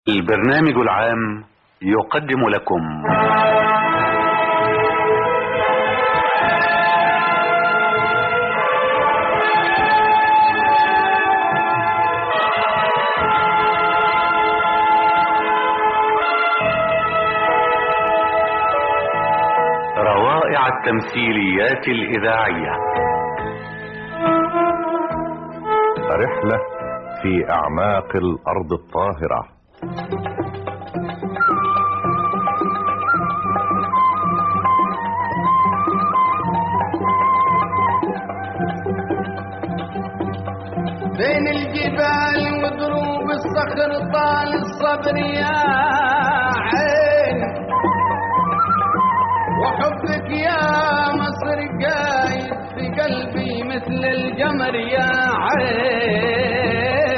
البرنامج العام يقدم لكم روائع التمثيليات الإذاعية رحلة في أعماق الأرض الطاهرة بين الجبال ودروب الصخر طال الصبر يا عين وحبك يا مصر قايد في قلبي مثل الجمر يا عين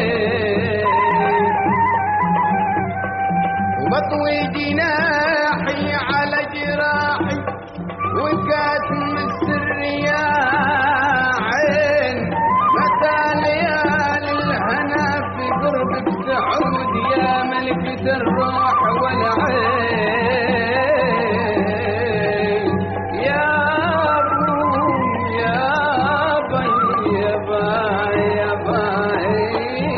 وبطوي جناحي على جراحي وكاتم السر يا عين متى ليالي الهنا في قربك تعود يا ملكة الروح والعين يا روم يا باي يا باي يا باي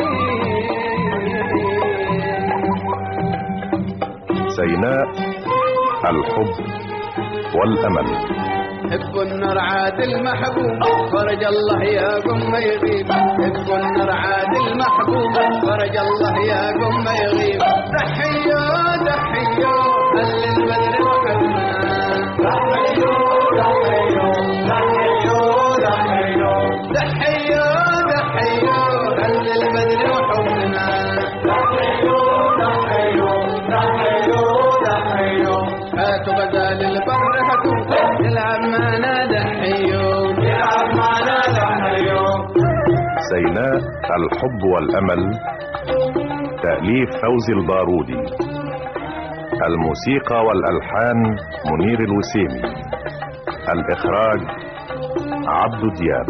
سيناء الحب والأمل حب النار عاد المحبوب فرج الله يا قم ما يغيب حب النار عاد المحبوب فرج الله يا قم ما يغيب تحيو تحيو هل البدر وحبنا تحيو تحيو تحيو تحيو تحيو تحيو هل البدر وحبنا تحيو تحيو تحيو تحيو هاتوا بدل البر هاتوا نلعب معنا دحيو نلعب معنا دحيو سيناء الحب والأمل تأليف فوزي البارودي الموسيقى والألحان منير الوسيمي الإخراج عبد دياب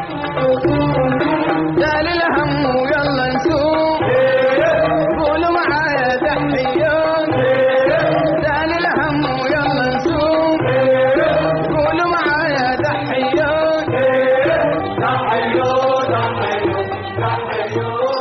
دال الهم ويلا نسوق قولوا معايا دحيون دال الهم ويلا نسوق قولوا معايا دحيون دحيو دحيو دحيو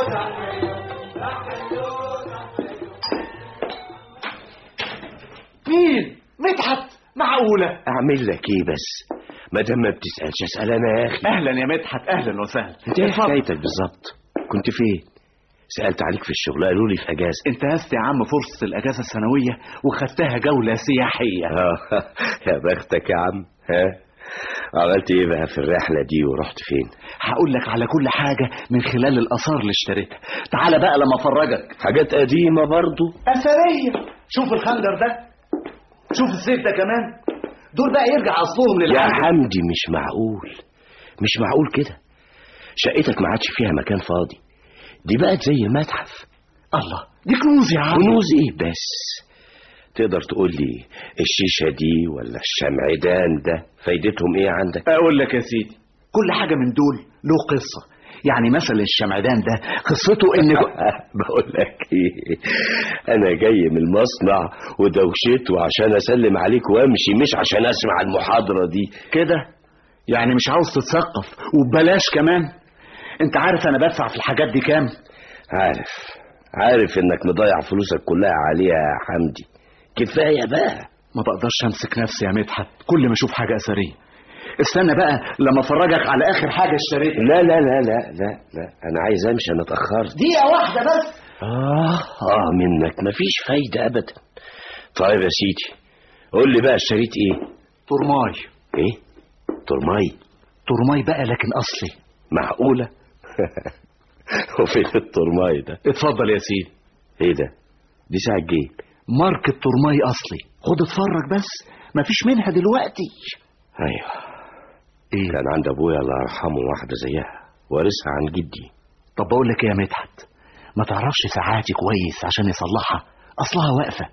مين؟ مدحت معقولة اعمل لك ايه بس ما دام ما بتسالش اسال انا يا اخي أهلا يا مدحت أهلا وسهلا انت ايه اتفضل. حكايتك بالظبط كنت فين سالت عليك في الشغل قالوا لي في اجازه انتهزت يا عم فرصة الأجازة السنوية وخدتها جولة سياحية آه، يا بختك يا عم ها عملت ايه بقى في الرحله دي ورحت فين هقول لك على كل حاجة من خلال الآثار اللي اشتريتها تعال بقى لما أفرجك حاجات قديمه برضو أثرية شوف الخنجر ده شوف السيف ده كمان دول بقى يرجع أصلهم يا للحاجة حمدي مش معقول مش معقول كده شقتك ما عادش فيها مكان فاضي دي بقت زي متحف الله دي كنوز يا عم كنوز ايه بس تقدر تقول لي الشيشه دي ولا الشمعدان ده فايدتهم ايه عندك أقول لك يا سيدي كل حاجة من دول له قصة يعني مثلا الشمعدان ده قصته إن بقول لك ايه انا جاي من المصنع ودوشته عشان اسلم عليك وامشي مش عشان اسمع المحاضره دي كده يعني مش عاوز تتثقف وببلاش كمان انت عارف انا بدفع في الحاجات دي كام عارف عارف انك مضيع فلوسك كلها عليها يا حمدي كفايه بقى ما بقدرش امسك نفسي يا مدحت كل ما اشوف حاجه اثريه استنى بقى لما افرجك على اخر حاجه اشتريتها لا لا لا لا لا لا انا عايز امشي انا اتاخرت دقيقه واحده بس اه اه منك مفيش فايده ابدا طيب يا سيدي قول لي بقى اشتريت ايه ترماي ايه ترماي ترماي بقى لكن اصلي معقوله وفين الترماي ده اتفضل يا سيدي ايه ده دي ساعه جيب ماركة ترماي اصلي خد اتفرج بس مفيش منها دلوقتي ايوه ايه كان عند ابويا الله يرحمه واحده زيها وارثها عن جدي طب بقول لك ايه يا مدحت ما تعرفش ساعاتي كويس عشان يصلحها اصلها واقفه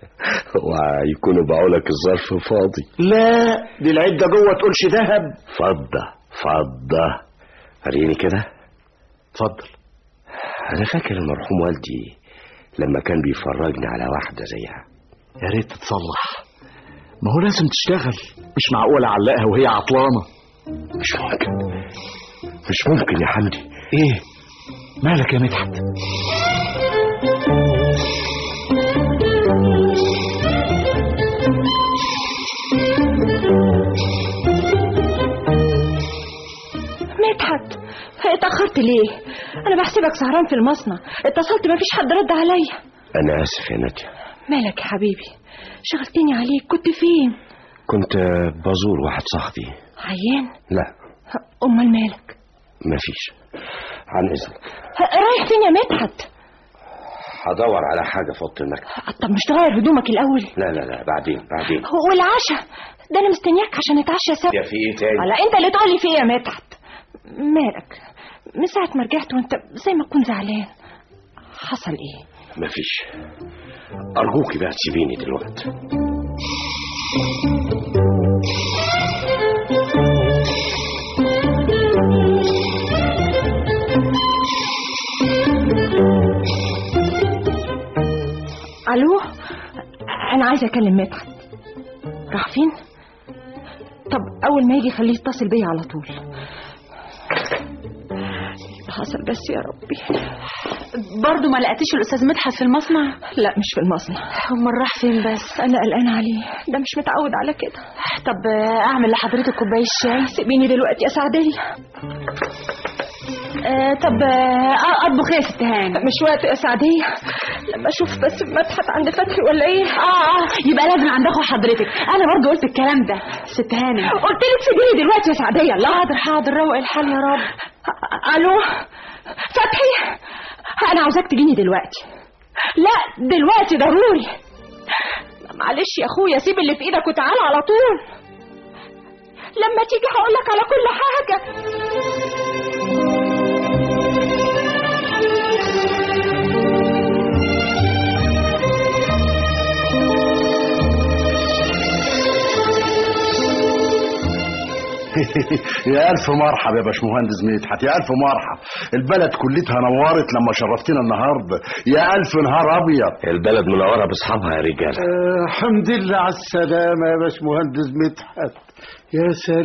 ويكونوا باعوا لك الظرف فاضي لا دي العده جوه تقولش ذهب فضه فضه وريني كده اتفضل انا فاكر المرحوم والدي لما كان بيفرجني على واحدة زيها يا ريت تتصلح ما هو لازم تشتغل مش معقول اعلقها وهي عطلانه مش ممكن مش ممكن يا حمدي ايه مالك يا مدحت مدحت اتأخرت ليه؟ أنا بحسبك سهران في المصنع اتصلت مفيش حد رد عليا أنا آسف يا نادية مالك يا حبيبي شغلتني عليك كنت فين؟ كنت بزور واحد صاحبي عيان؟ لا أمال مالك؟ مفيش عن إذنك رايح فين يا مدحت؟ هدور على حاجة في أوضة المكتب طب مش تغير هدومك الأول لا لا لا بعدين بعدين والعشاء ده أنا مستنياك عشان نتعشى سوا يا في إيه تاني على أنت اللي تقولي فيه يا مدحت مالك من ساعة ما رجعت وأنت زي ما تكون زعلان حصل إيه؟ مفيش أرجوكي بقى تسيبيني دلوقتي الو انا عايزه اكلم مدحت راح فين طب اول ما يجي خليه يتصل بيا على طول حصل بس يا ربي برضه ما لقيتيش الاستاذ مدحت في المصنع لا مش في المصنع امال راح فين بس انا قلقانه عليه ده مش متعود على كده طب آه، اعمل لحضرتك كوبايه شاي سيبيني دلوقتي يا سعديه آه طب آه، اطبخ ايه يا ست هاني مش وقت يا سعديه لما اشوف بس مدحت عند فتحي ولا ايه اه اه يبقى لازم عند اخو حضرتك انا برضه قلت الكلام ده ست هاني قلت لك سيبيني دلوقتي يا سعديه الله حاضر حاضر روق الحال يا رب الو فتحي انا عاوزاك تجيني دلوقتي لا دلوقتي ضروري معلش يا اخويا سيب اللي في ايدك وتعالى على طول لما تيجي هقول لك على كل حاجه يا ألف مرحب يا باشمهندس مدحت يا ألف مرحب البلد كلتها نورت لما شرفتنا النهاردة يا ألف نهار أبيض البلد منورة بأصحابها يا رجالة آه، الحمد لله على السلامة يا باشمهندس مدحت يا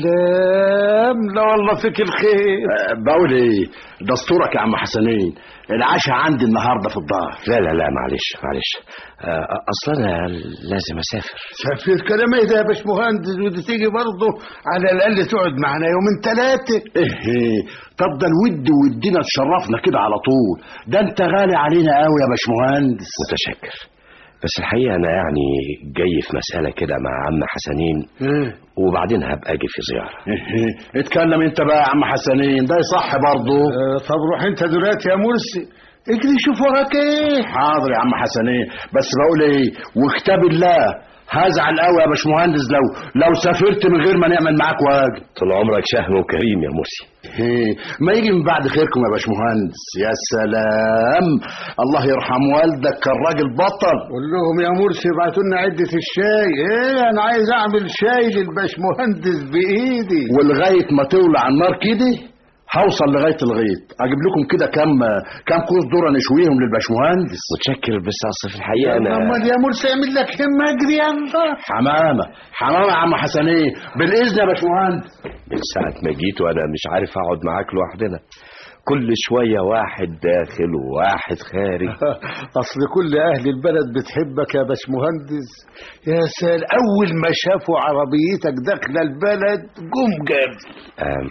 سلام لا والله فيك الخير أه، بقول إيه دستورك يا عم حسنين العشاء عندي النهاردة في الدار لا لا لا معلش معلش آه، أصلا أنا لازم أسافر سافر كلام ايه ده يا باشمهندس ودي تيجي برضه على الاقل تقعد معانا يومين ثلاثه إيه إيه طب ده الود ودينا تشرفنا كده على طول ده أنت غالي علينا قوي يا باشمهندس متشكر بس الحقيقة أنا يعني جاي في مسألة كده مع عم حسنين إيه وبعدين هبقى أجي في زيارة إيه إيه اتكلم أنت بقى يا عم حسنين ده يصح برضه آه، طب روح انت دلوقتي يا مرسي اجري شوف وراك ايه حاضر يا عم حسنين بس بقول ايه وكتاب الله هزعل قوي يا باشمهندس لو لو سافرت من غير ما نعمل معاك واجب طول عمرك شهم وكريم يا مرسي إيه، ما يجي من بعد خيركم يا باشمهندس يا سلام الله يرحم والدك كان راجل بطل قول لهم يا مرسي ابعتوا لنا عده الشاي ايه انا عايز اعمل شاي للباشمهندس بايدي ولغايه ما تولع النار كده هوصل لغايه الغيط اجيب لكم كده كام كام كوز ذره نشويهم للباشمهندس متشكر بس أصل في الحقيقة أنا امال يا مرسي اعمل لك همه اجري يلا حمامه حمامه يا عم حسنين بالاذن يا باشمهندس من ساعة ما جيت وأنا مش عارف أقعد معاك لوحدنا كل شوية واحد داخل وواحد خارج اصل كل اهل البلد بتحبك يا باشمهندس يا سال اول ما شافوا عربيتك داخله البلد جم جاب آم،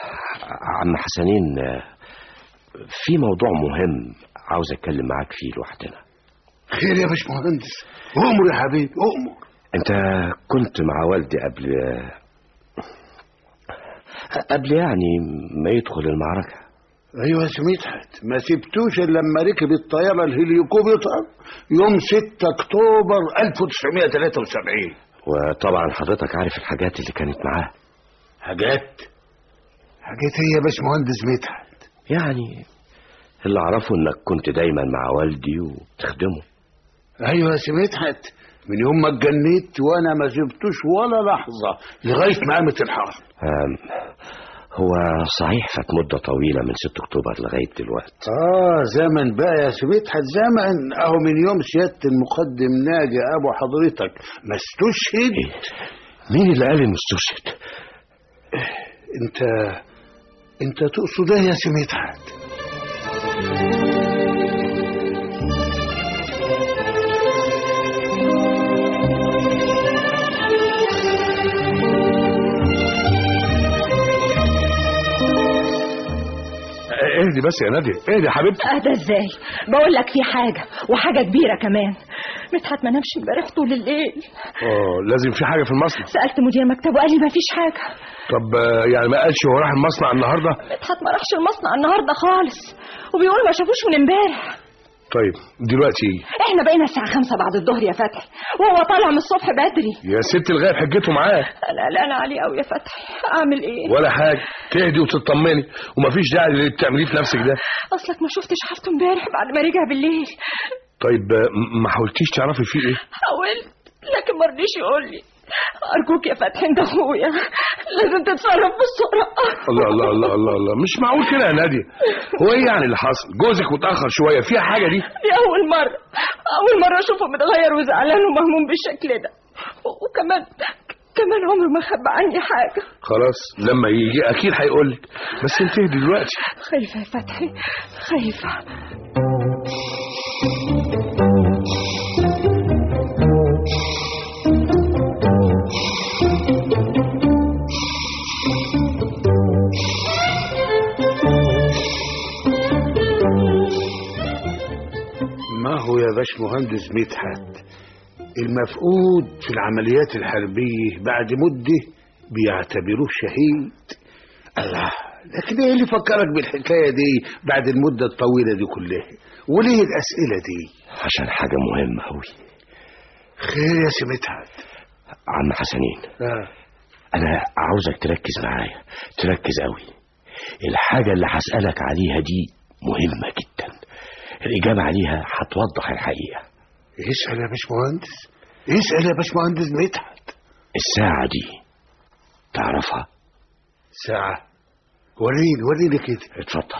عم حسنين آه، في موضوع مهم عاوز أتكلم معاك فيه لوحدنا خير يا باشمهندس امر يا حبيبي امر أنت كنت مع والدي قبل قبل يعني ما يدخل المعركة ايوه يا سميتحت ما سبتوش الا لما ركب الطياره الهليكوبتر يوم 6 اكتوبر 1973 وطبعا حضرتك عارف الحاجات اللي كانت معاه حاجات حاجات ايه يا باشمهندس مدحت يعني اللي أعرفه إنك كنت دايما مع والدي وبتخدمه ايوه يا سميتحت من يوم ما اتجنيت وانا ما سبتوش ولا لحظه لغايه ما قامت الحرب آم، هو صحيح فات مدة طويلة من 6 أكتوبر لغاية دلوقتي اه زمن بقى يا سميتحت زمن اهو من يوم سيادة المقدم ناجي ابو حضرتك ما استشهد إيه؟ مين اللي قال إنه استشهد؟ انت انت تقصد ايه يا سميتحت اهدي بس يا نادية اهدي يا حبيبتي اهدى ازاي بقول لك في حاجه وحاجه كبيره كمان مدحت ما نامش امبارح طول الليل اه لازم في حاجة في المصنع سالت مدير مكتبه قال لي ما فيش حاجه طب آه، يعني ما قالش هو راح المصنع النهاردة مدحت ما راحش المصنع النهارده خالص وبيقول ما شافوش من امبارح طيب دلوقتي احنا بقينا الساعه خمسة بعد الظهر يا فتحي وهو طالع من الصبح بدري يا ست الغايب حجته معاه انا قلقانه عليه قوي يا فتحي اعمل ايه ولا حاجة تهدي وتطمني ومفيش داعي للي بتعمليه في نفسك ده اصلك ما شفتش حالته امبارح بعد ما رجع بالليل طيب آه، م- ما حاولتيش تعرفي فيه ايه حاولت لكن ما رضيش يقول لي ارجوك يا فتحي انت اخويا لازم تتصرف بسرعه الله الله الله الله الله مش معقول كده يا نادية هو ايه يعني اللي حصل جوزك متأخر شوية فيها حاجة دي دي اول مره اول مره اشوفه متغير وزعلان ومهموم بالشكل ده و- وكمان كمان عمره ما خبى عني حاجه خلاص لما يجي اكيد هيقول لك بس انت اهدي دلوقتي خايفه يا فتحي خايفه ما هو يا باش مهندس مدحت المفقود في العمليات الحربية بعد مدة بيعتبروه شهيد الله لكن ايه اللي فكرك بالحكاية دي بعد المدة الطويلة دي كلها وليه الأسئلة دي عشان حاجة مهمة أوي خير يا سي مدحت عم حسنين آه. أنا عاوزك تركز معايا تركز أوي الحاجة اللي هسألك عليها دي مهمة جدا الإجابة عليها هتوضح الحقيقة اسأل يا باش مهندس اسأل يا باش مهندس مدحت الساعة دي تعرفها ساعة وريني وريني كده اتفضل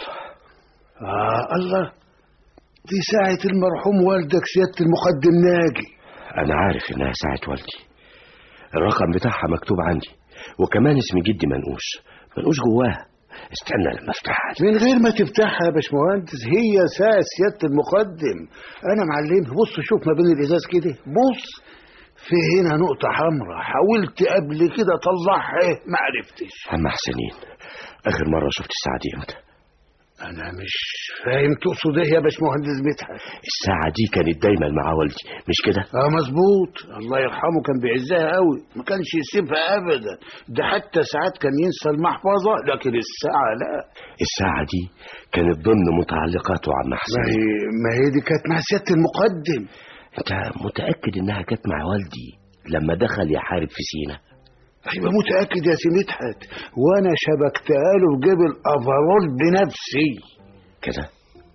آه الله دي ساعة المرحوم والدك سيادة المقدم ناجي أنا عارف إنها ساعة والدي الرقم بتاعها مكتوب عندي وكمان اسم جدي منقوش منقوش جواها استنى لما افتحها من غير ما تفتحها يا باشمهندس هي ساعة سيادة المقدم أنا معلم بص شوف ما بين الإزاز كده بص في هنا نقطة حمراء حاولت قبل كده أطلعها إيه ما عرفتش عم حسنين آخر مرة شفت الساعة دي امتى أنا مش فاهم تقصد إيه يا باشمهندس مدحت الساعة دي كانت دايما مع والدي مش كده اه مظبوط الله يرحمه كان بيعزها قوي ما كانش يسيبها ابدا ده حتى ساعات كان ينسى المحفظه لكن الساعه لا الساعة دي كانت ضمن متعلقاته عم ما حسنين هي ما هي دي كانت مع سياده المقدم انت متأكد انها كانت مع والدي لما دخل يحارب في سينا ايوه متاكد يا سي مدحت وانا شبكتها له في جيب الافرول بنفسي كده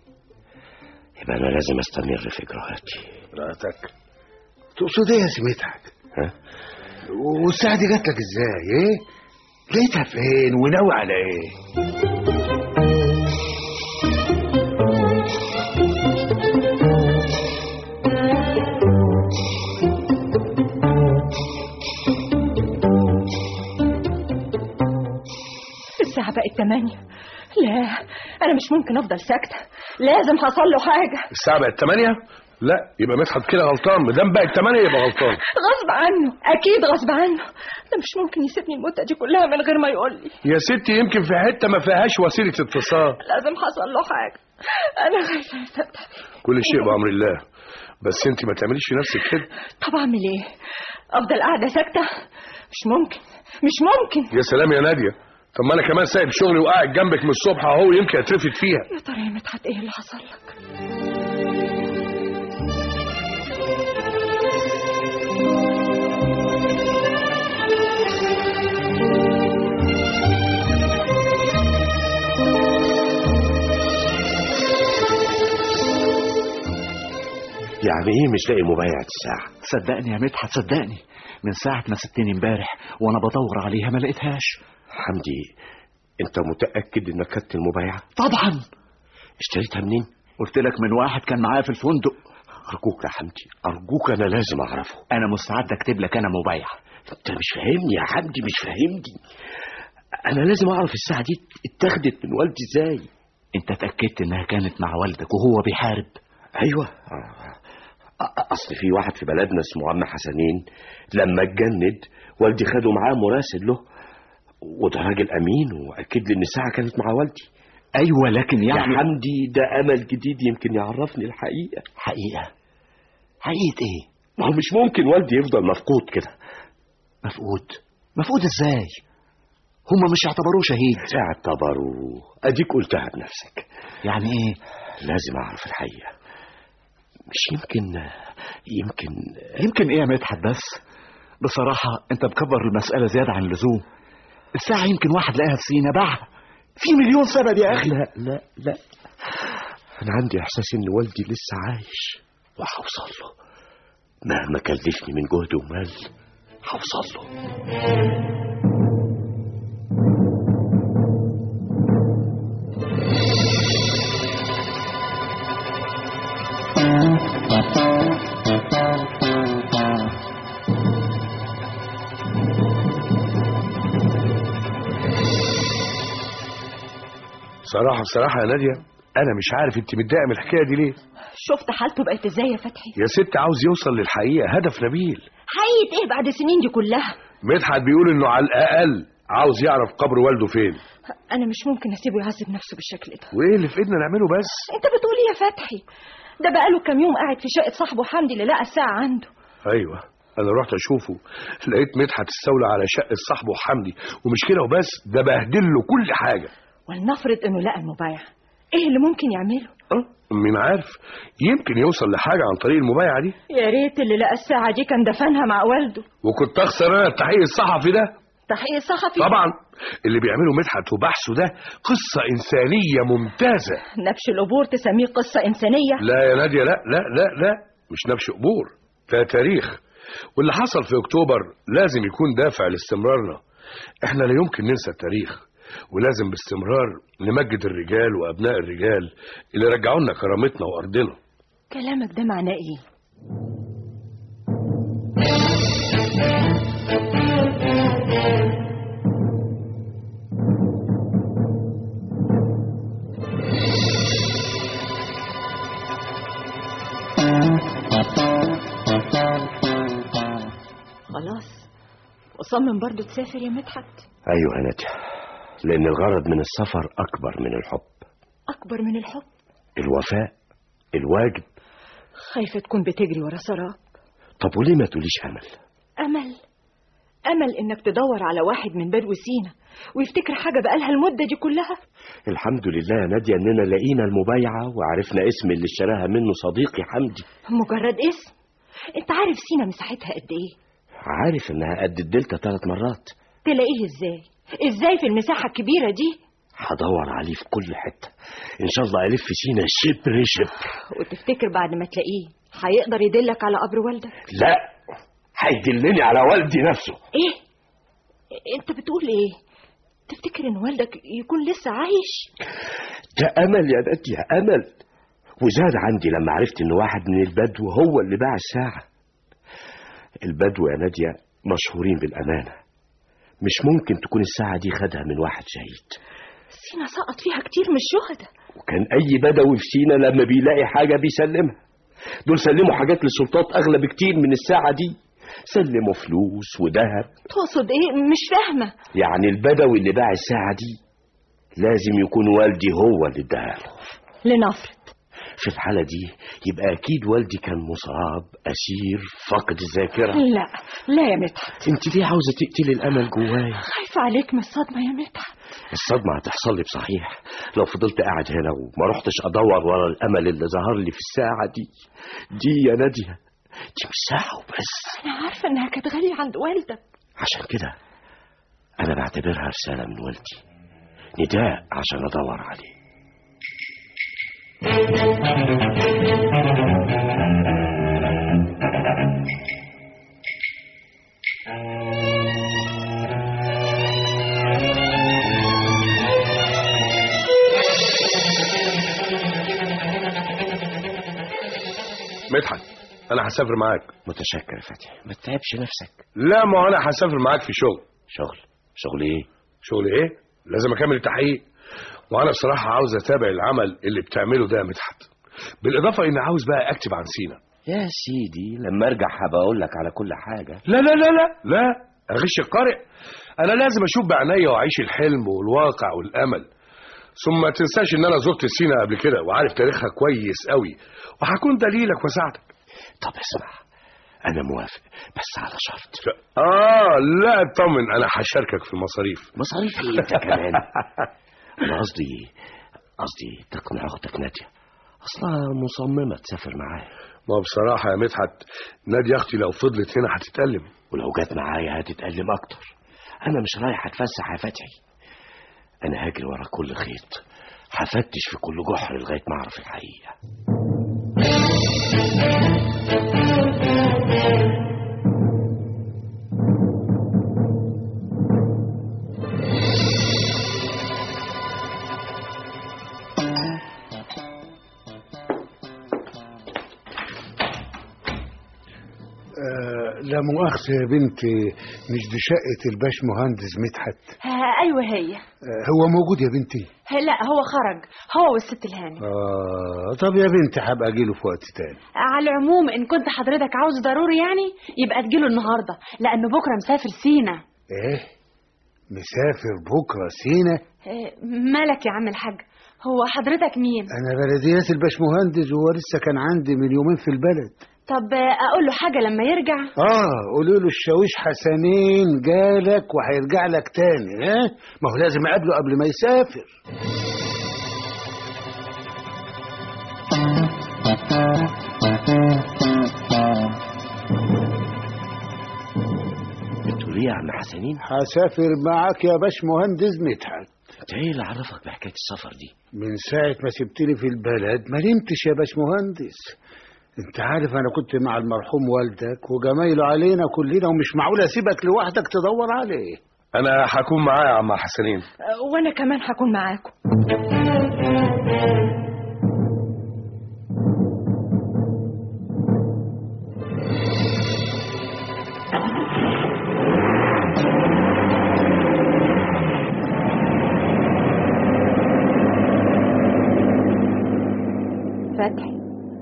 يبقى انا لازم استمر في اجراءاتي راتك تقصد ايه يا سي مدحت ها والساعه دي جات لك ازاي ايه لقيتها فين وناوي على ايه الساعة بقت تمانية لا أنا مش ممكن أفضل ساكتة لازم حصل له حاجة الساعة بقت 8 لا يبقى مدحت كده غلطان ما دام بقت 8 يبقى غلطان غصب عنه أكيد غصب عنه ده مش ممكن يسيبني المدة دي كلها من غير ما يقول لي يا ستي يمكن في حتة ما فيهاش وسيلة اتصال لازم حصل له حاجة أنا خايفة يا فتحي كل شيء بأمر الله بس انت ما تعمليش في نفسك كده طب أعمل إيه أفضل قاعدة ساكتة مش ممكن مش ممكن يا سلام يا نادية طب ما انا كمان سايب شغلي وقاعد جنبك من الصبح اهو يمكن اترفد فيها يا ترى يا مدحت إيه اللي حصل لك يعني ايه مش لاقي مبايعة الساعة صدقني يا مدحت صدقني من ساعة ما سبتني امبارح وانا بدور عليها ما لقيتهاش حمدي انت متأكد انك خدت المبايعة طبعا اشتريتها منين قلت لك من واحد كان معايا في الفندق ارجوك يا حمدي ارجوك انا لازم اعرفه انا مستعد اكتب لك انا مبايع انت مش فاهمني يا حمدي مش فاهمني انا لازم اعرف الساعة دي اتاخدت من والدي ازاي انت اتاكدت انها كانت مع والدك وهو بيحارب ايوه آه. أ- اصل في واحد في بلدنا اسمه عم حسنين لما اتجند والدي خده معاه مراسل له وده راجل امين واكد لي ان الساعه كانت مع والدي ايوه لكن يا يعني حمدي ده امل جديد يمكن يعرفني الحقيقه حقيقه حقيقه ايه ما هو مش ممكن والدي يفضل مفقود كده مفقود مفقود ازاي هما مش اعتبروه شهيد اعتبروا اديك قلتها بنفسك يعني ايه لازم اعرف الحقيقه مش يمكن يمكن يمكن ايه يا مدحت بس بصراحة انت مكبر المسألة زيادة عن اللزوم الساعة يمكن واحد لقاها في سينا باعها في مليون سبب يا اخي لا لا لا انا عندي احساس ان والدي لسه عايش وهوصل له مهما كلفني من جهد ومال هوصل له صراحة بصراحة يا نادية أنا مش عارف أنت متضايقة من الحكاية دي ليه شفت حالته بقت ازاي يا فتحي يا ست عاوز يوصل للحقيقة هدف نبيل حقيقة ايه بعد السنين دي كلها مدحت بيقول إنه على الأقل عاوز يعرف قبر والده فين انا مش ممكن اسيبه يعذب نفسه بالشكل ده وإيه اللي في إيدنا نعمله بس انت بتقول ايه يا فتحي ده بقاله كام يوم قاعد في شقة صاحبه حمدي اللي لقى الساعة عنده أيوه أنا رحت أشوفه لقيت مدحت استولى على شقة صاحبه حمدي ومش كده وبس ده بهدل له كل حاجة ولنفرض انه لقى المبايع ايه اللي ممكن يعمله أه مين عارف يمكن يوصل لحاجة عن طريق المبايعة دي يا ريت اللي لقى الساعة دي كان دفنها مع والده وكنت أخسر أنا التحقيق الصحفي ده تحقيق صحفي طبعا اللي بيعمله مدحت وبحثه ده قصة إنسانية ممتازة نبش القبور تسميه قصة إنسانية لا يا نادية لا لا لا لا مش نبش قبور ده تاريخ واللي حصل في أكتوبر لازم يكون دافع لاستمرارنا احنا لا يمكن ننسى التاريخ ولازم باستمرار نمجد الرجال وأبناء الرجال اللي رجعوا لنا كرامتنا وأرضنا كلامك ده معناه ايه خلاص وصمم برضو تسافر يا مدحت ايوه يا نادية لان الغرض من السفر اكبر من الحب أكبر من الحب الوفاء الواجب خايفة تكون بتجري ورا سراب طب وليه ما تقوليش امل أمل أمل إنك تدور على واحد من بدو سينا ويفتكر حاجة بقالها المدة دي كلها الحمد لله يا نادية اننا لقينا المبايعة وعرفنا اسم اللي اشتراها منه صديقي حمدي مجرد اسم أنت عارف سينا مساحتها قد إيه عارف انها قد الدلتا ثلاث مرات تلاقيه إزاي إزاي في المساحة الكبيرة دي هدور عليه في كل حتة ان شاء الله الف سينا شبر شبر وتفتكر بعد ما تلاقيه هيقدر يدلك على قبر والدك لا هيدلني على والدي نفسه إيه أنت بتقول إيه تفتكر إن والدك يكون لسه عايش ده امل يا نادية امل وزاد عندي لما عرفت ان واحد من البدو هو اللي باع الساعة البدو يا نادية مشهورين بالامانة مش ممكن تكون الساعة دي خدها من واحد شهيد سينا سقط فيها كتير من الشهداء وكان اي بدوي في سينا لما بيلاقي حاجة بيسلمها دول سلموا حاجات للسلطات اغلى بكتير من الساعة دي سلموا فلوس وذهب تقصد إيه مش فاهمة يعني البدوي اللي باع الساعة دي لازم يكون والدي هو اللي اداها له لنفرض في الحالة دي يبقى أكيد والدي كان مصاب أسير فقد الذاكرة لا لا يا مدحت أنت ليه عاوزة تقتلي الأمل جوايا خايفة عليك من الصدمة يا مدحت الصدمة هتحصل لي بصحيح لو فضلت قاعد هنا وما رحتش أدور ورا الأمل اللي ظهر لي في الساعة دي دي يا نادية دي مش ساعة وبس أنا عارفة إنها كانت غالية عند والدك عشان كده أنا بعتبرها رسالة من والدي نداء عشان أدور عليه انا هسافر معاك متشكر يا فتحي ما تتعبش نفسك لا ما هو انا هسافر معاك في شغل شغل شغل ايه شغل ايه لازم اكمل التحقيق وانا بصراحه عاوز اتابع العمل اللي بتعمله ده يا مدحت بالاضافه اني عاوز بقى اكتب عن سينا يا سيدي لما ارجع هبقى اقول لك على كل حاجه لا لا لا لا لا اغش القارئ انا لازم اشوف بعينيا واعيش الحلم والواقع والامل ثم ما تنساش ان انا زرت سينا قبل كده وعارف تاريخها كويس قوي وهكون دليلك وساعدك طب اسمع انا موافق بس على شرط اه لا اطمن انا هشاركك في المصاريف مصاريف ايه انت كمان انا قصدي قصدي تقنع اختك ناديه اصلها مصممه تسافر معايا ما بصراحه يا مدحت ناديه اختي لو فضلت هنا هتتألم ولو جت معايا هتتألم اكتر انا مش رايح اتفسح يا فتحي انا هاجري ورا كل خيط هفتش في كل جحر لغايه ما اعرف الحقيقه آه لا مؤاخذة يا بنتي مش دي شقة الباش مهندس مدحت آه ايوه هي آه هو موجود يا بنتي لا هو خرج هو والست الهانم آه طب يا بنتي هبقى أجيله في وقت تاني على العموم ان كنت حضرتك عاوز ضروري يعني يبقى تجيله النهارده لانه بكره مسافر سينا إيه مسافر بكرة سينا آه، مالك يا عم الحاج هو حضرتك مين أنا بلديات الباش مهندس وهو لسه كان عندي من يومين في البلد طب آه، اقول له حاجه لما يرجع اه قولوا له الشاويش حسنين جالك وهيرجع لك تاني ها ما هو لازم اقابله قبل ما يسافر بتقول ايه يا عم حسنين هسافر معاك يا باش مهندس مدحت انت ايه اللي عرفك بحكايه السفر دي من ساعة ما سبتني في البلد ما نمتش يا باش مهندس انت عارف انا كنت مع المرحوم والدك وجمايله علينا كلنا ومش معقول اسيبك لوحدك تدور عليه انا هكون معايا يا عم حسنين آه، وانا كمان هكون معاكم فتحي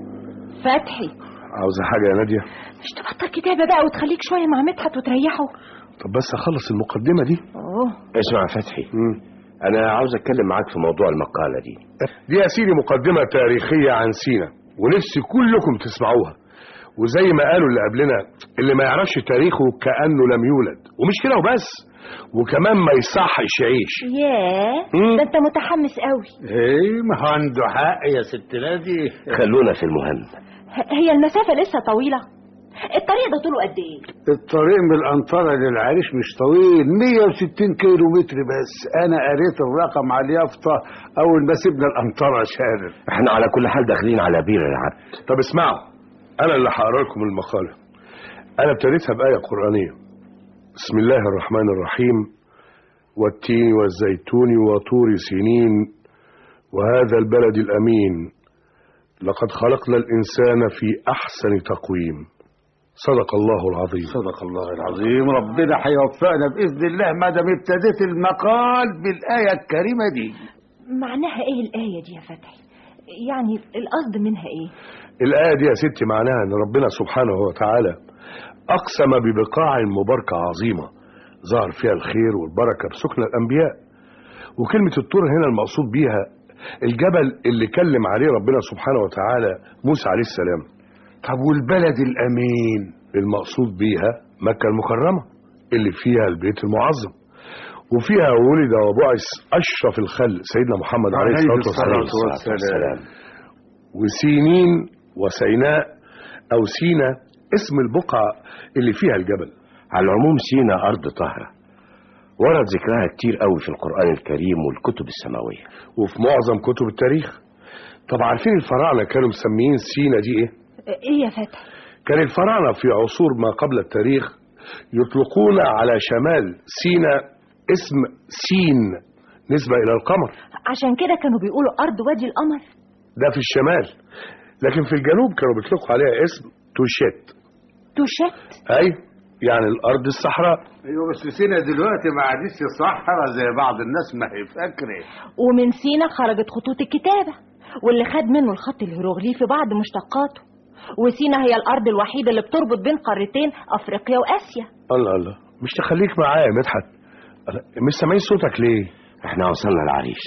فتحي عاوزه حاجه يا ناديه مش تبطل كتابه بقى وتخليك شويه مع مدحت وتريحه طب بس اخلص المقدمه دي اوه اسمع يا فتحي انا عاوز اتكلم معاك في موضوع المقاله دي دي يا سيدي مقدمه تاريخيه عن سينا ونفسي كلكم تسمعوها وزي ما قالوا اللي قبلنا اللي ما يعرفش تاريخه كانه لم يولد ومش كده وبس وكمان ما يصحش يعيش ياه مم. ده انت متحمس قوي ايه ما هو عنده حق يا ست نادي خلونا في المهم ه- هي المسافه لسه طويله الطريق ده طوله قد ايه الطريق من الأنطرة للعريش مش طويل 160 كيلو متر بس أنا قريت الرقم على اليافطة أول ما سيبنا الأنطرة شارر احنا على كل حال داخلين على بير العبد طب اسمعوا انا اللي هقرا لكم المقاله انا ابتديتها بايه قرانيه بسم الله الرحمن الرحيم والتين والزيتون وطور سينين وهذا البلد الامين لقد خلقنا الانسان في احسن تقويم صدق الله العظيم صدق الله العظيم ربنا هيوفقنا بإذن الله ما دام ابتديت المقال بالآية الكريمة دي معناها ايه الايه دي يا فتحي يعني القصد منها ايه الآية دي يا ستي معناها أن ربنا سبحانه وتعالى أقسم ببقاع مباركة عظيمة ظهر فيها الخير والبركة بسكن الأنبياء وكلمة الطور هنا المقصود بيها الجبل اللي كلم عليه ربنا سبحانه وتعالى موسى عليه السلام طب والبلد الأمين المقصود بيها مكة المكرمة اللي فيها البيت المعظم وفيها ولد وبعث أشرف الخلق سيدنا محمد عليه الصلاة والسلام والسلام وسينين وسيناء أو سينا اسم البقعة اللي فيها الجبل على العموم سينا أرض طاهرة ورد ذكرها كتير قوي في القرآن الكريم والكتب السماوية وفي معظم كتب التاريخ طب عارفين الفراعنة كانوا مسميين سينا دي ايه؟ ايه يا فتحي كان الفراعنة في عصور ما قبل التاريخ يطلقون على شمال سينا اسم سين نسبة إلى القمر عشان كده كانوا بيقولوا ارض وادي القمر ده في الشمال لكن في الجنوب كانوا بيطلقوا عليها اسم توشيت توشت ايوه يعني الارض الصحراء ايوه بس سينا دلوقتي ما عادش صحراء زي بعض الناس ما هي فاكره ومن سينا خرجت خطوط الكتابة واللي خد منه الخط الهيروغليفي بعض مشتقاته وسينا هي الأرض الوحيدة اللي بتربط بين قارتين أفريقيا وآسيا الله الله مش تخليك معايا يا مدحت أنا مش سامعين صوتك ليه احنا وصلنا العريش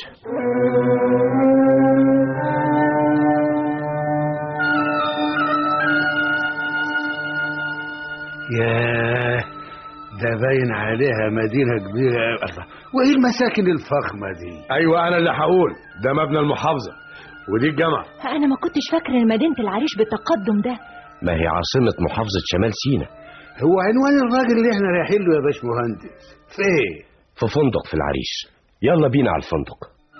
ياه ده باين عليها مدينة كبيرة أوي. الله وإيه المساكن الفخمة دي؟ ايوه انا اللي هقول ده مبنى المحافظه ودي الجامعه أنا ما كنتش فاكرة إن مدينة العريش بالتقدم ده ما هي عاصمة محافظة شمال سينا هو عنوان الراجل اللي احنا رايحين له يا باشمهندس فين؟ في فندق في العريش يلا بينا على الفندق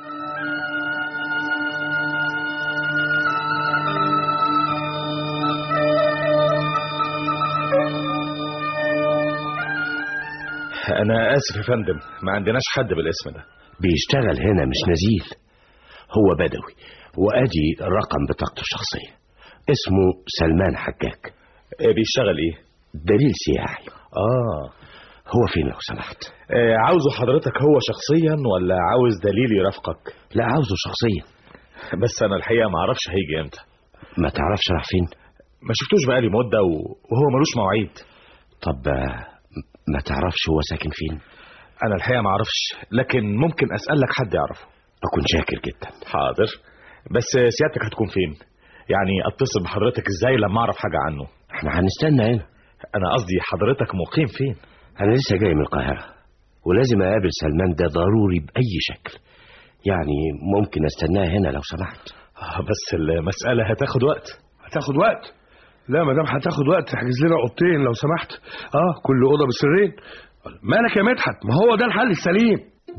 انا اسف يا فندم ما عندناش حد بالاسم ده بيشتغل هنا مش نزيل هو بدوي وادي رقم بطاقته الشخصية اسمه سلمان حجاج إيه بيشتغل ايه دليل سياحي اه هو فين لو سمحت آه، عاوزه حضرتك هو شخصيا ولا عاوز دليل يرافقك لا عاوزه شخصيا بس انا الحقيقه ما اعرفش هيجي امتى ما تعرفش راح فين ما شفتوش بقالي مده و- وهو ملوش مواعيد طب آه، ما تعرفش هو ساكن فين انا الحقيقه ما اعرفش لكن ممكن اسالك حد يعرفه اكون شاكر جدا حاضر بس سيادتك هتكون فين يعني اتصل بحضرتك ازاي لما اعرف حاجه عنه احنا هنستنى هنا انا قصدي حضرتك مقيم فين انا لسه جاي من القاهرة ولازم اقابل سلمان ده ضروري باي شكل يعني ممكن استناه هنا لو سمحت آه، بس المساله هتاخد وقت هتاخد وقت لا ما دام هتاخد وقت تحجز لنا اوضتين لو سمحت اه كل اوضه بسرين مالك يا مدحت ما هو ده الحل السليم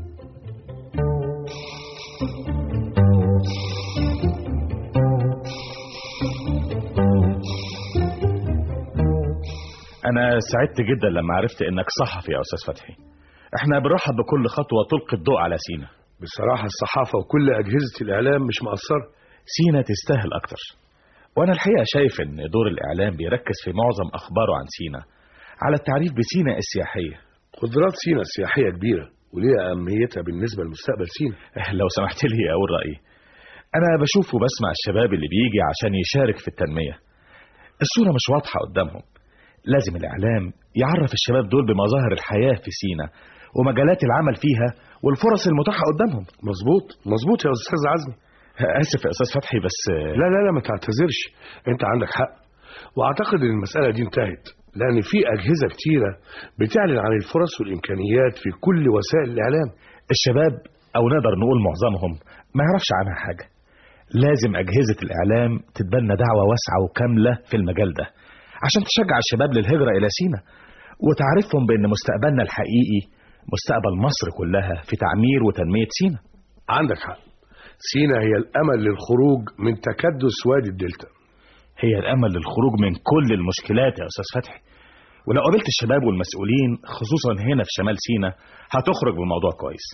انا سعدت جدا لما عرفت انك صحفي يا استاذ فتحي احنا بنرحب بكل خطوه تلقي الضوء على سينا بصراحه الصحافه وكل اجهزه الاعلام مش مقصره سينا تستاهل اكتر وانا الحقيقه شايف ان دور الاعلام بيركز في معظم اخباره عن سينا على التعريف بسينا السياحيه قدرات سينا السياحيه كبيره وليها اهميتها بالنسبه لمستقبل سينا لو سمحت لي اقول رايي انا بشوف وبسمع الشباب اللي بيجي عشان يشارك في التنميه الصوره مش واضحه قدامهم لازم الاعلام يعرف الشباب دول بمظاهر الحياه في سينا ومجالات العمل فيها والفرص المتاحه قدامهم مظبوط مظبوط يا استاذ عزمي اسف يا استاذ فتحي بس لا لا لا ما تعتذرش انت عندك حق واعتقد ان المساله دي انتهت لان في اجهزه كتيره بتعلن عن الفرص والامكانيات في كل وسائل الاعلام الشباب او نقدر نقول معظمهم ما يعرفش عنها حاجه لازم اجهزه الاعلام تتبنى دعوه واسعه وكامله في المجال ده عشان تشجع الشباب للهجره الى سينا وتعرفهم بان مستقبلنا الحقيقي مستقبل مصر كلها في تعمير وتنميه سينا عندك حق سينا هي الامل للخروج من تكدس وادي الدلتا هي الامل للخروج من كل المشكلات يا استاذ فتحي ولو قابلت الشباب والمسؤولين خصوصا هنا في شمال سينا هتخرج بموضوع كويس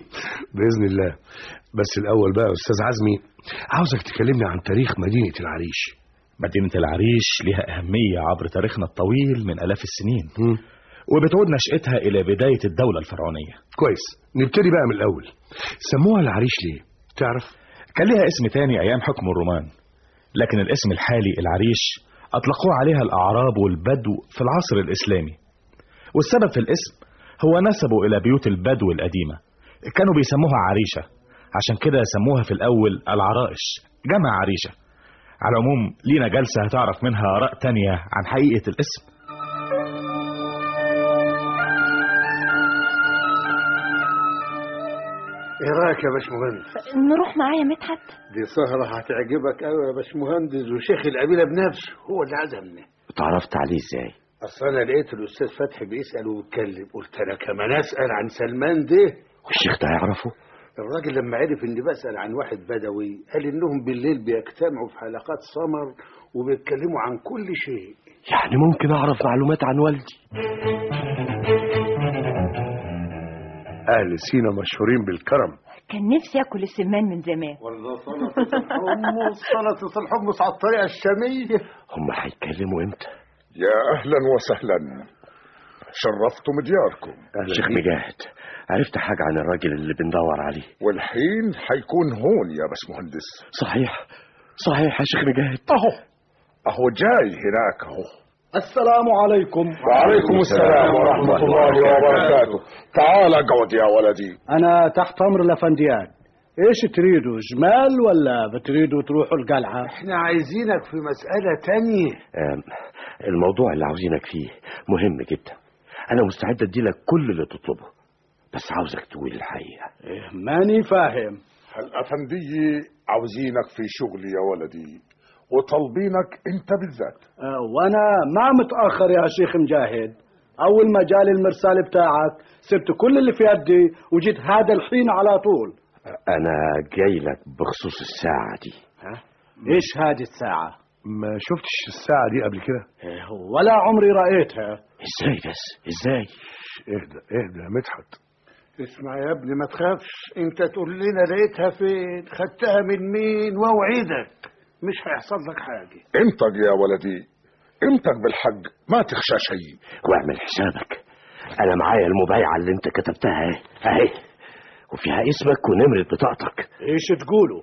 باذن الله بس الاول بقى يا استاذ عزمي عاوزك تكلمني عن تاريخ مدينه العريش مدينة العريش لها أهمية عبر تاريخنا الطويل من آلاف السنين مم. وبتعود نشأتها إلى بداية الدولة الفرعونية كويس نبتدي بقى من الاول سموها العريش ليه تعرف كان لها اسم تاني أيام حكم الرومان لكن الاسم الحالي العريش أطلقوه عليها الأعراب والبدو في العصر الإسلامي والسبب في الاسم هو نسبه إلى بيوت البدو القديمة كانوا بيسموها عريشة عشان كده سموها في الأول العرائش جمع عريشة على العموم لينا جلسة هتعرف منها آراء تانية عن حقيقة الاسم ايه رايك يا باشمهندس نروح معايا مدحت دي سهرة هتعجبك قوي يا باشمهندس وشيخ القبيلة بنفسه هو اللي عزمني اتعرفت عليه ازاي اصل انا لقيت الاستاذ فتحي بيسال وبيتكلم قلت انا كمان اسال عن سلمان ده والشيخ ده يعرفه الراجل لما عرف اني بسال عن واحد بدوي قال انهم بالليل بيجتمعوا في حلقات سمر وبيتكلموا عن كل شيء يعني ممكن اعرف معلومات عن والدي اهل سينا مشهورين بالكرم كان نفسي اكل السمان من زمان ولا سلطة الحمص سلطة الحمص على الطريقة الشامية هم هيتكلموا امتى يا أهلا وسهلا شرفتم دياركم شيخ مجاهد عرفت حاجة عن الراجل اللي بندور عليه والحين حيكون هون يا باشمهندس صحيح صحيح يا شيخ مجاهد أهو أهو جاي هناك أهو السلام عليكم وعليكم السلام ورحمة الله وبركاته تعال اقعد يا ولدي أنا تحت أمر الأفنديان إيش تريدوا جمال ولا بتريدوا تروحوا القلعة احنا عايزينك في مسألة تانية آم، الموضوع اللي عاوزينك فيه مهم جدا انا مستعد اديلك كل اللي تطلبه بس عاوزك تقول الحقيقة إيه ماني فاهم الأفندية عاوزينك في شغل يا ولدي وطالبينك انت بالذات آه، وأنا ما متأخر يا شيخ مجاهد أول ما جالي المرسال بتاعك سبت كل اللي في يدي وجيت هذا الحين على طول انا جاي لك بخصوص الساعة دي إيش هذه الساعة ما شفتش الساعة دي قبل كده إيه، ولا عمري رأيتها ازاي بس ازاي اهدى اهدى يا مدحت اسمع يا ابني ما تخافش انت تقول لنا لقيتها فين خدتها من مين واوعدك مش هيحصل لك حاجة انطق يا ولدي انطق بالحق ما تخشى شيء واعمل حسابك انا معايا المبايعة اللي انت كتبتها اهي اهي وفيها اسمك ونمرة بطاقتك إيش تقولوا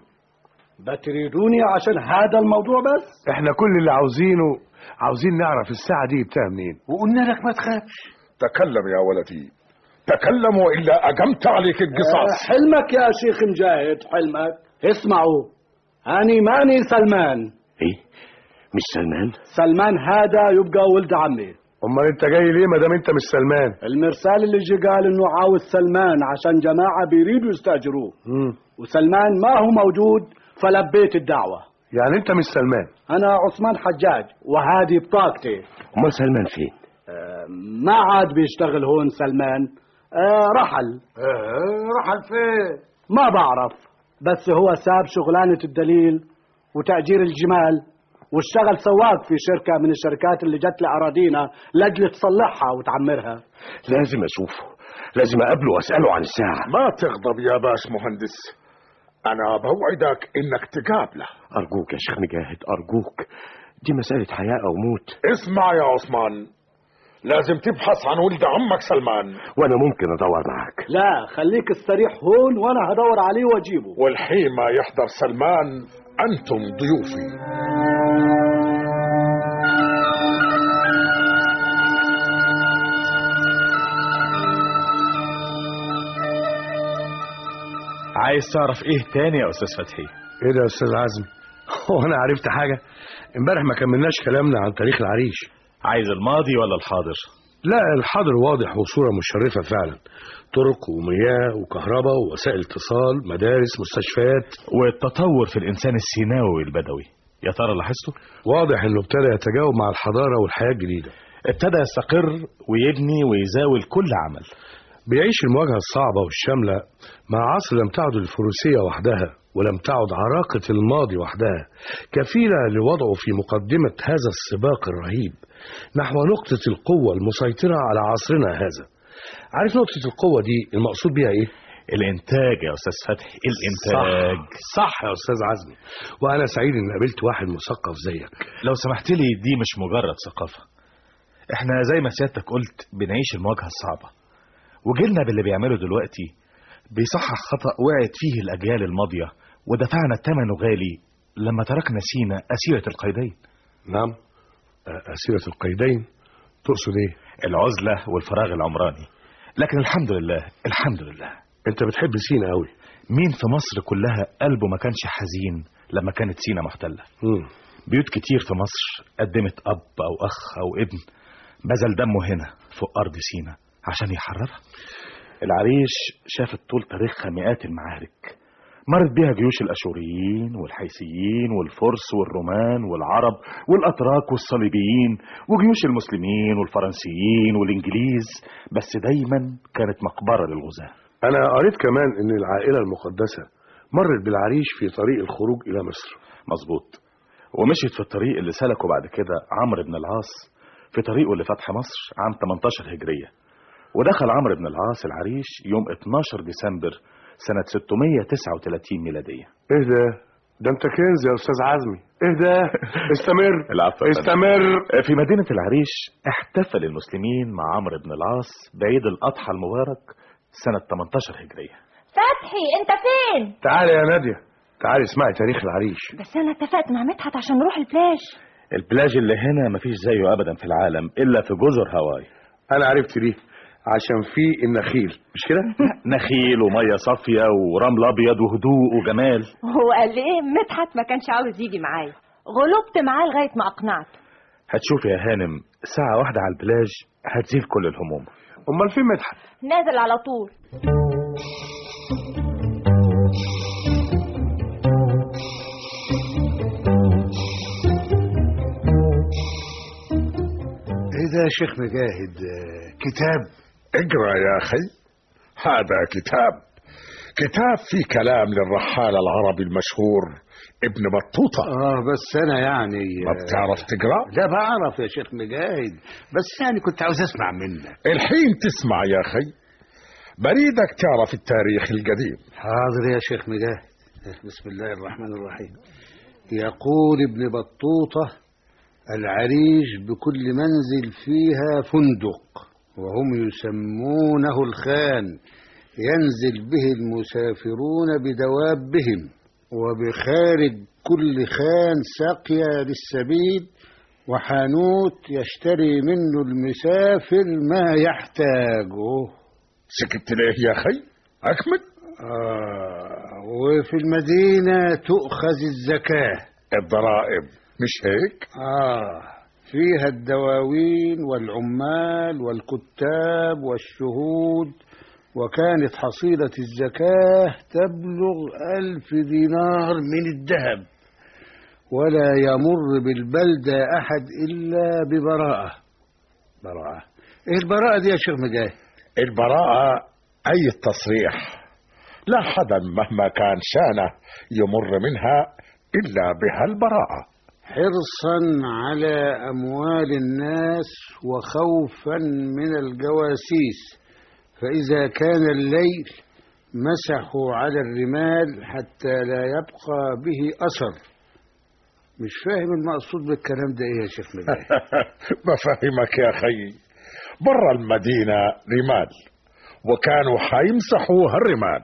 بتريدوني عشان هذا الموضوع بس احنا كل اللي عاوزينه عاوزين نعرف الساعة دي جبتها منين وقلنا لك ما تخافش تكلم يا ولدي تكلم وإلا أقمت عليك القصاص آه، حلمك يا شيخ مجاهد حلمك اسمعوا أني ماني سلمان ايه مش سلمان سلمان هذا يبقى ولد عمي امال انت جاي ليه ما دام انت مش سلمان المرسال اللي جي قال انه عاوز سلمان عشان جماعة بيريدوا يستأجروه مم. وسلمان ما هو موجود فلبيت الدعوة يعني انت مش سلمان أنا عثمان حجاج وهذه بطاقتي امال سلمان فين آه، ما عاد بيشتغل هون سلمان آه، رحل اه رحل فين ما بعرف بس هو ساب شغلانة الدليل وتأجير الجمال واشتغل سواق في شركة من الشركات اللي جت لأراضينا لأجل تصلحها وتعمرها لازم اشوفه لازم اقابله واساله عن الساعة ما تغضب يا باش مهندس أنا بوعدك إنك تقابله ارجوك يا شيخ مجاهد ارجوك دي مسألة حياة او موت اسمع يا عثمان لازم تبحث عن ولد عمك سلمان وانا ممكن ادور معاك لا خليك استريح هون وأنا هدور عليه وأجيبه والحين ما يحضر سلمان أنتم ضيوفي عايز تعرف ايه تاني يا استاذ فتحي ايه ده يا استاذ عزمي هو انا عرفت حاجة امبارح ما كملناش كلامنا عن تاريخ العريش عايز الماضي ولا الحاضر لا الحاضر واضح وصورة مشرفة فعلا طرق ومياه وكهرباء ووسائل اتصال مدارس مستشفيات والتطور في الانسان السيناوي البدوي يا ترى لاحظته واضح انه ابتدى يتجاوب مع الحضارة والحياة الجديدة ابتدى يستقر ويبني ويزاول كل عمل بيعيش المواجهة الصعبة والشاملة مع عصر لم تعد الفروسية وحدها ولم تعد عراقة الماضي وحدها كفيلة لوضعه في مقدمة هذا السباق الرهيب نحو نقطة القوة المسيطرة على عصرنا هذا عارف نقطة القوة دي المقصود بيها ايه؟ الانتاج يا استاذ فتحي الانتاج صح, صح يا استاذ عزمي وانا سعيد ان قابلت واحد مثقف زيك لو سمحت لي دي مش مجرد ثقافة احنا زي ما سيادتك قلت بنعيش المواجهة الصعبة وجيلنا باللي بيعمله دلوقتي بيصحح خطأ وقعت فيه الأجيال الماضية ودفعنا ثمنه غالي لما تركنا سينا أسيرة القيدين نعم أسيرة القيدين تقصد ايه؟ العزلة والفراغ العمراني لكن الحمد لله الحمد لله انت بتحب سينا قوي مين في مصر كلها قلبه ما كانش حزين لما كانت سينا محتلة مم. بيوت كتير في مصر قدمت أب أو أخ أو ابن بذل دمه هنا فوق أرض سينا عشان يحررها العريش شافت طول تاريخها مئات المعارك مرت بيها جيوش الأشوريين والحيثيين والفرس والرومان والعرب والأتراك والصليبيين وجيوش المسلمين والفرنسيين والإنجليز بس دايما كانت مقبرة للغزاة انا قريت كمان ان العائلة المقدسة مرت بالعريش في طريق الخروج الى مصر مظبوط ومشيت في الطريق اللي سلكه بعد كده عمرو بن العاص في طريقه لفتح مصر عام 18 هجرية ودخل عمرو بن العاص العريش يوم 12 ديسمبر سنة 639 ميلادية ايه ده ده انت كنز يا استاذ عزمي ايه ده استمر العفو يا فندم. استمر في مدينة العريش احتفل المسلمين مع عمرو بن العاص بعيد الأضحى المبارك سنة 18 هجرية فتحي انت فين تعالي يا ناديه تعالي اسمعي تاريخ العريش بس انا اتفقت مع مدحت عشان نروح البلاج البلاج اللي هنا مفيش زيه أبدا في العالم إلا في جزر هاواي انا عرفت ليه عشان في النخيل مش كده نخيل ومية صافية ورمل أبيض وهدوء وجمال هو قال لي ايه مدحت ما كانش عاوز يجي معايا غلبت معاه لغايه ما اقنعته هتشوف يا هانم ساعة واحدة على البلاج هتزيل كل الهموم امال فين مدحت نازل على طول ايه ده يا شيخ مجاهد آه، كتاب اقرا يا اخي هذا كتاب كتاب فيه كلام للرحال العربي المشهور ابن بطوطة اه بس انا يعني ما بتعرف تقرا لا بعرف يا شيخ مجاهد بس يعني كنت عاوز اسمع منك الحين تسمع يا اخي بريدك تعرف التاريخ القديم حاضر يا شيخ مجاهد بسم الله الرحمن الرحيم يقول ابن بطوطة العريش بكل منزل فيها فندق وهم يسمونه الخان ينزل به المسافرون بدوابهم وبخارج كل خان سقيا للسبيل وحانوت يشتري منه المسافر ما يحتاجه سكت ليه يا اخي اكمل آه وفي المدينة تؤخذ الزكاة الضرائب مش هيك آه فيها الدواوين والعمال والكتاب والشهود وكانت حصيلة الزكاة تبلغ ألف دينار من الذهب ولا يمر بالبلدة أحد إلا ببراءة براءة إيه البراءة دي يا شيخ مجاهد البراءة أي التصريح لا حدا مهما كان شانه يمر منها إلا بها البراءة حرصا على أموال الناس وخوفا من الجواسيس فإذا كان الليل مسحوا على الرمال حتى لا يبقى به أثر مش فاهم المقصود بالكلام ده ايه يا شيخ مجاهد بفهمك يا أخي برا المدينة رمال وكانوا حيمسحوها الرمال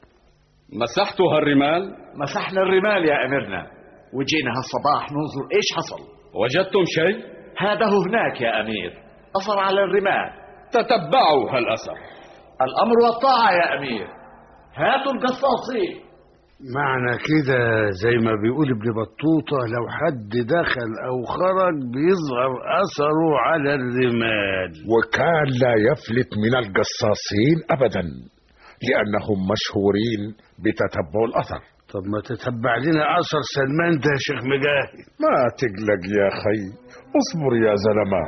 مسحتها الرمال مسحنا الرمال يا أميرنا وجينا هالصباح ننظر إيش حصل وجدتم شيء هذا هو هناك يا أمير أثر على الرمال تتبعوا هالأثر الأمر والطاعة يا أمير هاتوا القصاصين معنى كده زي ما بيقول ابن بطوطة لو حد دخل أو خرج بيظهر أثره على الرمال وكان لا يفلت من القصاصين أبدا لأنهم مشهورين بتتبع الأثر طب ما تتبع لنا أثر سلمان ده يا شيخ مجاهد ما تقلق يا خي اصبر يا زلمة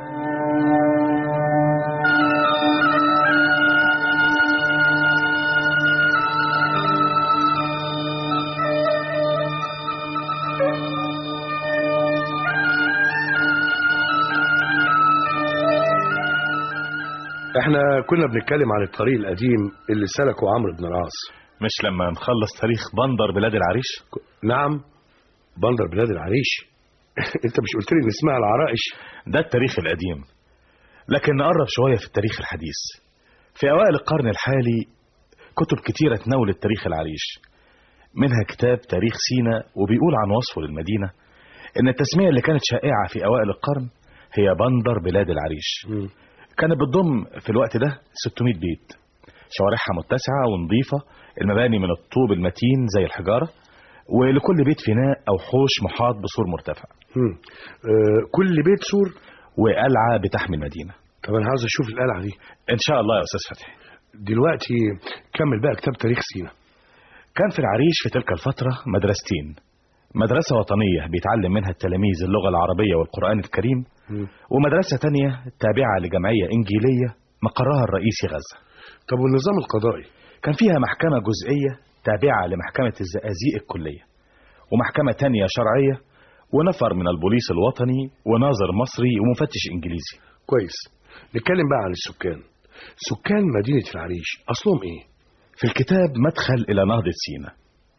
احنا كنا بنتكلم عن الطريق القديم اللي سلكه عمرو بن العاص مش لما نخلص تاريخ بندر بلاد العريش نعم بندر بلاد العريش انت مش قلت لي ان اسمها العرائش ده التاريخ القديم لكن نقرب شوية في التاريخ الحديث في أوائل القرن الحالي كتب كتيرة تناول التاريخ العريش منها كتاب تاريخ سينا وبيقول عن وصفه للمدينة إن التسمية اللي كانت شائعة في أوائل القرن هي بندر بلاد العريش م. كانت بتضم في الوقت ده 600 بيت شوارعها متسعة ونظيفة المباني من الطوب المتين زي الحجارة ولكل بيت فناء أو حوش محاط بسور مرتفع م. آه كل بيت سور وقلعة بتحمي المدينة طب أنا عاوز أشوف القلعة دي إن شاء الله يا أستاذ فتحي دلوقتي كمل بقى كتاب تاريخ سينا كان في العريش في تلك الفترة مدرستين مدرسة وطنية بيتعلم منها التلاميذ اللغة العربية والقرآن الكريم م. ومدرسة تانية تابعة لجمعية إنجيلية مقرها الرئيسي غزة طب والنظام القضائي كان فيها محكمة جزئية تابعة لمحكمة الزقازيق الكلية ومحكمة تانية شرعية ونفر من البوليس الوطني وناظر مصري ومفتش إنجليزي كويس نتكلم بقى عن السكان سكان مدينة العريش أصلهم إيه؟ في الكتاب مدخل إلى نهضة سينا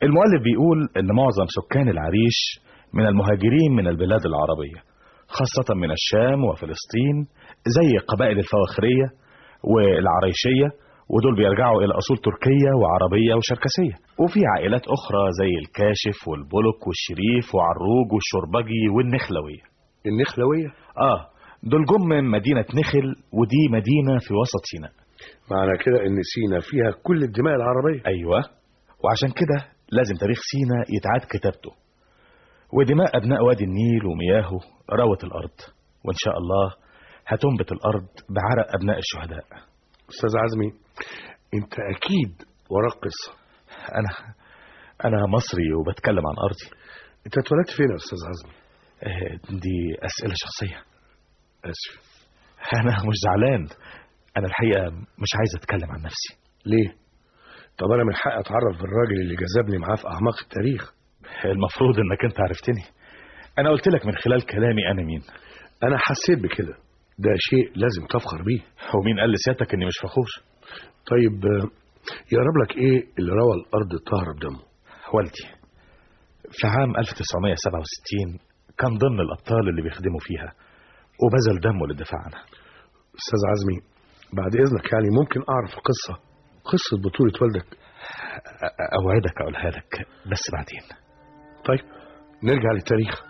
المؤلف بيقول إن معظم سكان العريش من المهاجرين من البلاد العربية خاصة من الشام وفلسطين زي قبائل الفواخرية والعريشية ودول بيرجعوا إلى أصول تركية وعربية وشركسية وفي عائلات أخرى زي الكاشف والبلك والشريف وعروج والشربجي والنخلوية النخلوية؟ آه دول جم من مدينة نخل ودي مدينة في وسط سيناء معنى كده إن سينا فيها كل الدماء العربية أيوة وعشان كده لازم تاريخ سيناء يتعاد كتابته ودماء أبناء وادي النيل ومياهه روت الأرض وإن شاء الله هتنبت الأرض بعرق أبناء الشهداء أستاذ عزمي أنت أكيد وراك قصة أنا أنا مصري وبتكلم عن أرضي أنت اتولدت فين يا أستاذ عزمي؟ آه، دي أسئلة شخصية آسف أنا مش زعلان أنا الحقيقة مش عايز أتكلم عن نفسي ليه؟ طب أنا من حقي أتعرف بالراجل اللي جذبني معاه في أعماق التاريخ المفروض إنك أنت عرفتني أنا قلت لك من خلال كلامي أنا مين أنا حسيت بكده ده شيء لازم تفخر بيه ومين قال لسيادتك إني مش فخور طيب آه، يقرب لك إيه اللي روى الأرض الطاهرة بدمه؟ والدي في عام 1967 كان ضمن الأبطال اللي بيخدموا فيها وبذل دمه للدفاع عنها أستاذ عزمي بعد إذنك يعني ممكن أعرف القصة قصة بطولة والدك أ- أوعدك أقولها لك بس بعدين طيب نرجع للتاريخ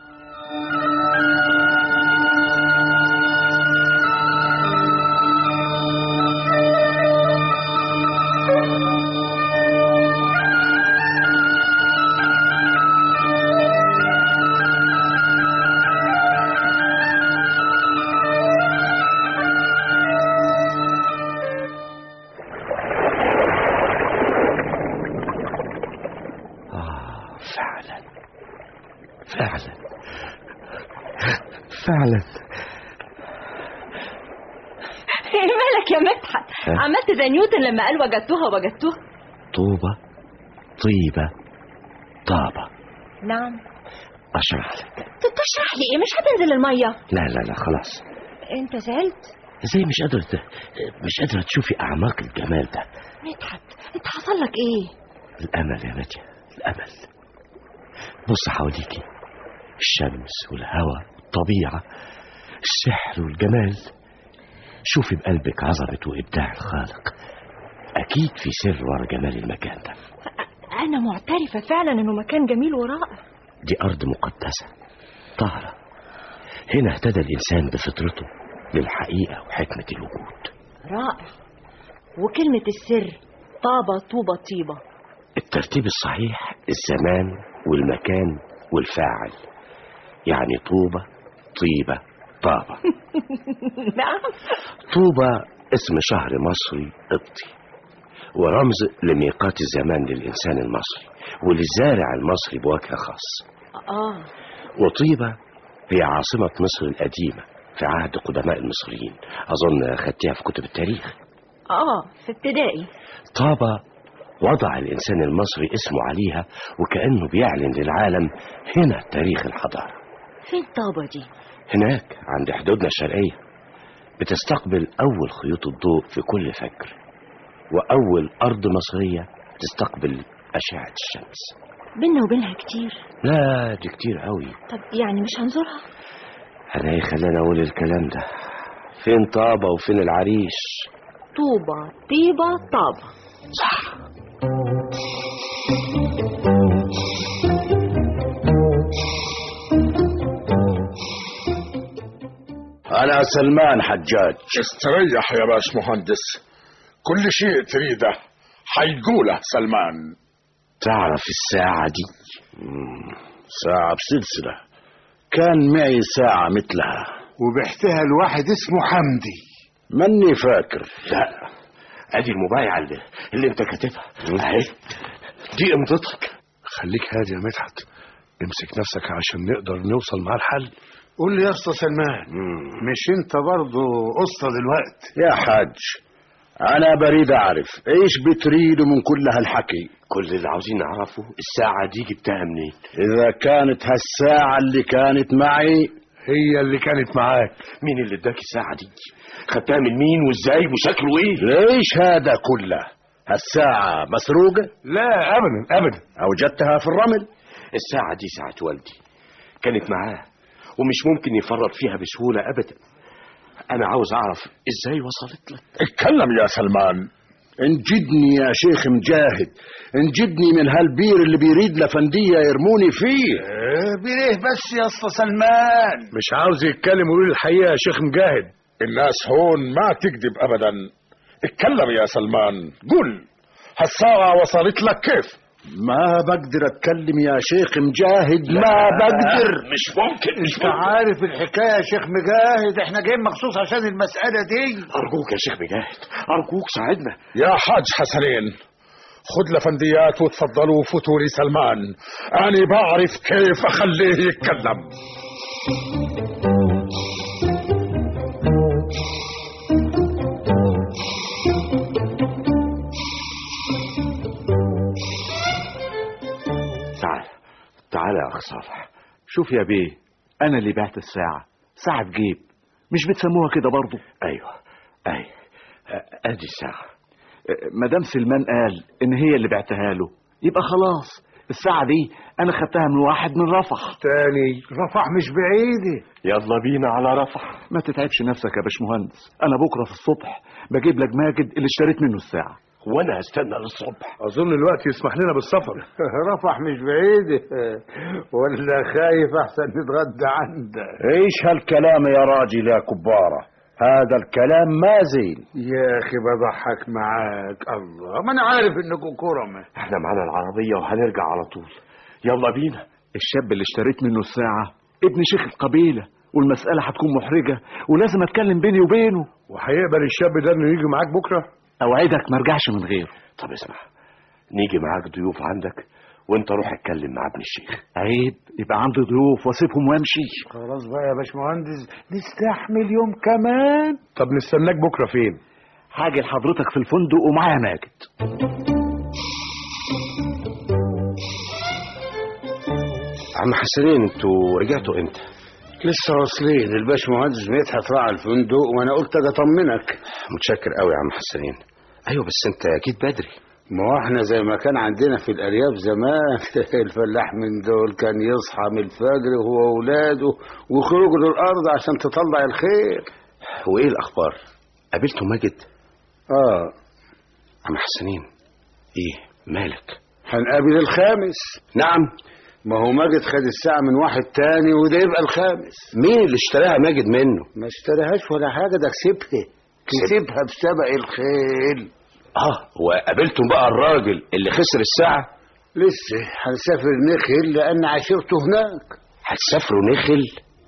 آه فعلا فعلا فعلا ايه مالك يا مدحت ها؟ عملت زي نيوتن لما قال وجدتها وجدتها طوبة طيبة طابة نعم أشرح لك طب تشرح لي ايه مش هتنزل الميه لا لا لا خلاص انت زعلت ازاي مش قادرة ت- مش قادرة تشوفي أعماق الجمال ده مدحت انت حصل لك ايه الأمل يا نادية الأمل بص حواليكي الشمس والهواء والطبيعة السحر والجمال شوفي بقلبك عظمة وإبداع الخالق أكيد في سر ورا جمال المكان ده انا معترفه فعلا انه مكان جميل ورائع دي أرض مقدسة طاهرة هنا اهتدى الإنسان بفطرته للحقيقة وحكمة الوجود رائع وكلمه السر طابه طوبه طيبه الترتيب الصحيح الزمان والمكان والفاعل يعني طوبة طيبة طابة نعم طوبة اسم شهر مصري قبطي ورمز لميقات الزمان للإنسان المصري وللزارع المصري بوجه خاص اه وطيبة هي عاصمة مصر القديمة في عهد قدماء المصريين أظن خدتها في كتب التاريخ اه في ابتدائي طابة وضع الإنسان المصري اسمه عليها وكأنه بيعلن للعالم هنا تاريخ الحضارة فين طابه دي هناك عند حدودنا الشرقية بتستقبل أول خيوط الضوء في كل فجر وأول أرض مصرية تستقبل أشعة الشمس بينا وبينها كتير لا دي كتير قوي طب يعني مش هنزورها أنا إيه خلاني أقول الكلام ده فين طابة وفين العريش طوبه طيبه طابه صح أنا سلمان حجاج استريح يا باش مهندس كل شيء تريده حيقوله سلمان تعرف الساعة دي مم، ساعة بسلسلة كان معي ساعة مثلها وبحتها الواحد اسمه حمدي ماني فاكر لا ادي المبايعة اللي, اللي انت كاتبها اهي دي امضتك خليك هادي يا مدحت امسك نفسك عشان نقدر نوصل مع الحل قول لي يا اسطى سلمان مش انت برضه قصة دلوقتي يا حاج أنا بريد أعرف إيش بتريدوا من كل هالحكي كل اللي عاوزين نعرفه الساعة دي جبتها منين إذا كانت هالساعة اللي كانت معي هي اللي كانت معاك مين اللي اداك الساعة دي خدتها من مين وازاي وشكله ايه ليش هذا كله الساعة مسروقة لا ابدا ابدا أوجدتها في الرمل الساعة دي ساعة والدي كانت معاه ومش ممكن يفرط فيها بسهولة أبدا أنا عاوز أعرف إزاي وصلت لك اتكلم يا سلمان انجدني يا شيخ مجاهد انجدني من هالبير اللي بيريد لفندية يرموني فيه بليه بس يا اسطى سلمان مش عاوز يتكلم ويقول الحقيقة يا شيخ مجاهد الناس هون ما تكذب ابدا اتكلم يا سلمان قل هالساعة وصلت لك كيف ما بقدر اتكلم يا شيخ مجاهد ما بقدر مش ممكن مش انت عارف الحكايه يا شيخ مجاهد احنا جايين مخصوص عشان المساله دي أرجوك يا شيخ مجاهد أرجوك ساعدنا يا حاج حسنين خد لفنديات وتفضلوا فتوري سلمان أنا بعرف كيف أخليه يتكلم تعال تعال يا اخ صالح شوف يا بيه انا اللي بعت الساعة ساعة جيب مش بتسموها كده برضو ايوه اي ادي الساعة مدام سلمان قال ان هي اللي بعتها له يبقى خلاص الساعة دي انا خدتها من واحد من رفح تاني رفح مش بعيده يلا بينا على رفح ما تتعبش نفسك يا باشمهندس انا بكرة في الصبح بجيب لك ماجد اللي اشتريت منه الساعة وانا هستنى للصبح اظن الوقت يسمح لنا بالسفر رفح مش بعيده ولا خايف احسن نتغدى عندك ايش هالكلام يا راجل يا كبارة هذا الكلام ما زين يا اخي بضحك معاك الله ما انا عارف انكم كرمه احنا معانا العربية وهنرجع على طول يلا بينا الشاب اللي اشتريت منه الساعة ابن شيخ القبيلة والمسألة هتكون محرجة ولازم اتكلم بيني وبينه وهيقبل الشاب ده انه يجي معاك بكره اوعدك ما ارجعش من غيره طب اسمع نيجي معاك ضيوف عندك وانت روح اتكلم مع ابن الشيخ عيب يبقى عندي ضيوف واسيبهم وامشي خلاص بقى يا باشمهندس نستحمل يوم كمان طب نستناك بكره فين هاجي لحضرتك في الفندق ومعايا ماجد عم حسنين انتوا رجعتوا امتى لسه واصلين الباشمهندس مدحت راعى الفندق وانا قلت اجي اطمنك متشكر قوي يا عم حسنين ايوه بس انت جيت بدري ما هو احنا زي ما كان عندنا في الارياف زمان الفلاح من دول كان يصحى من الفجر هو واولاده ويخرجوا للارض عشان تطلع الخير وايه الاخبار قابلتوا ماجد اه عم حسنين ايه مالك هنقابل الخامس نعم ما هو ماجد خد الساعة من واحد تاني وده يبقى الخامس مين اللي اشتراها ماجد منه ما اشتراهاش ولا حاجة ده كسبها كسبها بسبق الخيل اه وقابلتم بقى الراجل اللي خسر الساعة لسه هنسافر نخل لأن عشيرته هناك هتسافروا نخل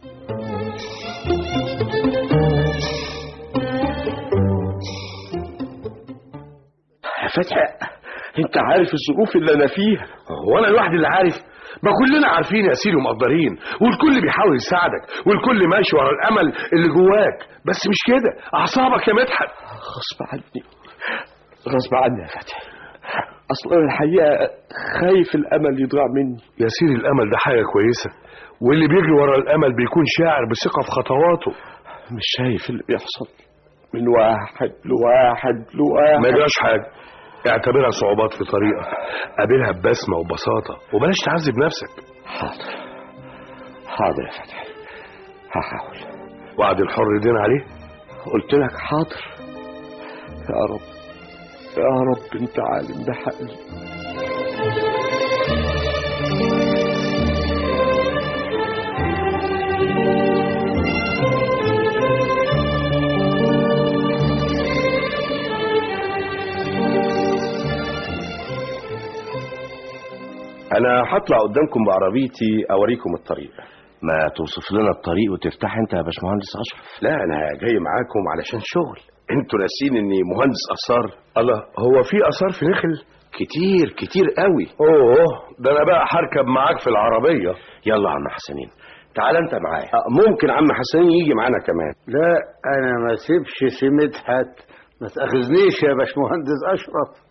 يا فتحي انت عارف الظروف اللي انا فيها هو انا لوحدي اللي عارف ما كلنا عارفين يا سيدي ومقدرين والكل بيحاول يساعدك والكل ماشي ورا الامل اللي جواك بس مش كده اعصابك يا مدحت غصب عني غصب عني يا فتحي اصل انا الحقيقه خايف الامل يضيع مني يا سيدي الامل ده حاجه كويسه واللي بيجري ورا الامل بيكون شاعر بثقه في خطواته مش شايف اللي بيحصل من واحد لواحد لواحد ما يجراش حاجه اعتبرها صعوبات في طريقك قابلها ببسمه وبساطه وبلاش تعذب نفسك حاضر حاضر يا فتحي هحاول وعد الحر دين عليه قلت لك حاضر يا رب يا رب انت عالم بحقي انا هطلع قدامكم بعربيتي اوريكم الطريق ما توصف لنا الطريق وتفتح انت يا باشمهندس اشرف لا انا جاي معاكم علشان شغل انتوا ناسين اني مهندس اثار الله هو في اثار في نخل كتير كتير قوي اوه ده انا بقى هركب معاك في العربيه يلا يا عم حسنين تعال انت معايا ممكن عم حسين يجي معانا كمان لا انا ما سيبش سي مدحت ما تاخذنيش يا باشمهندس اشرف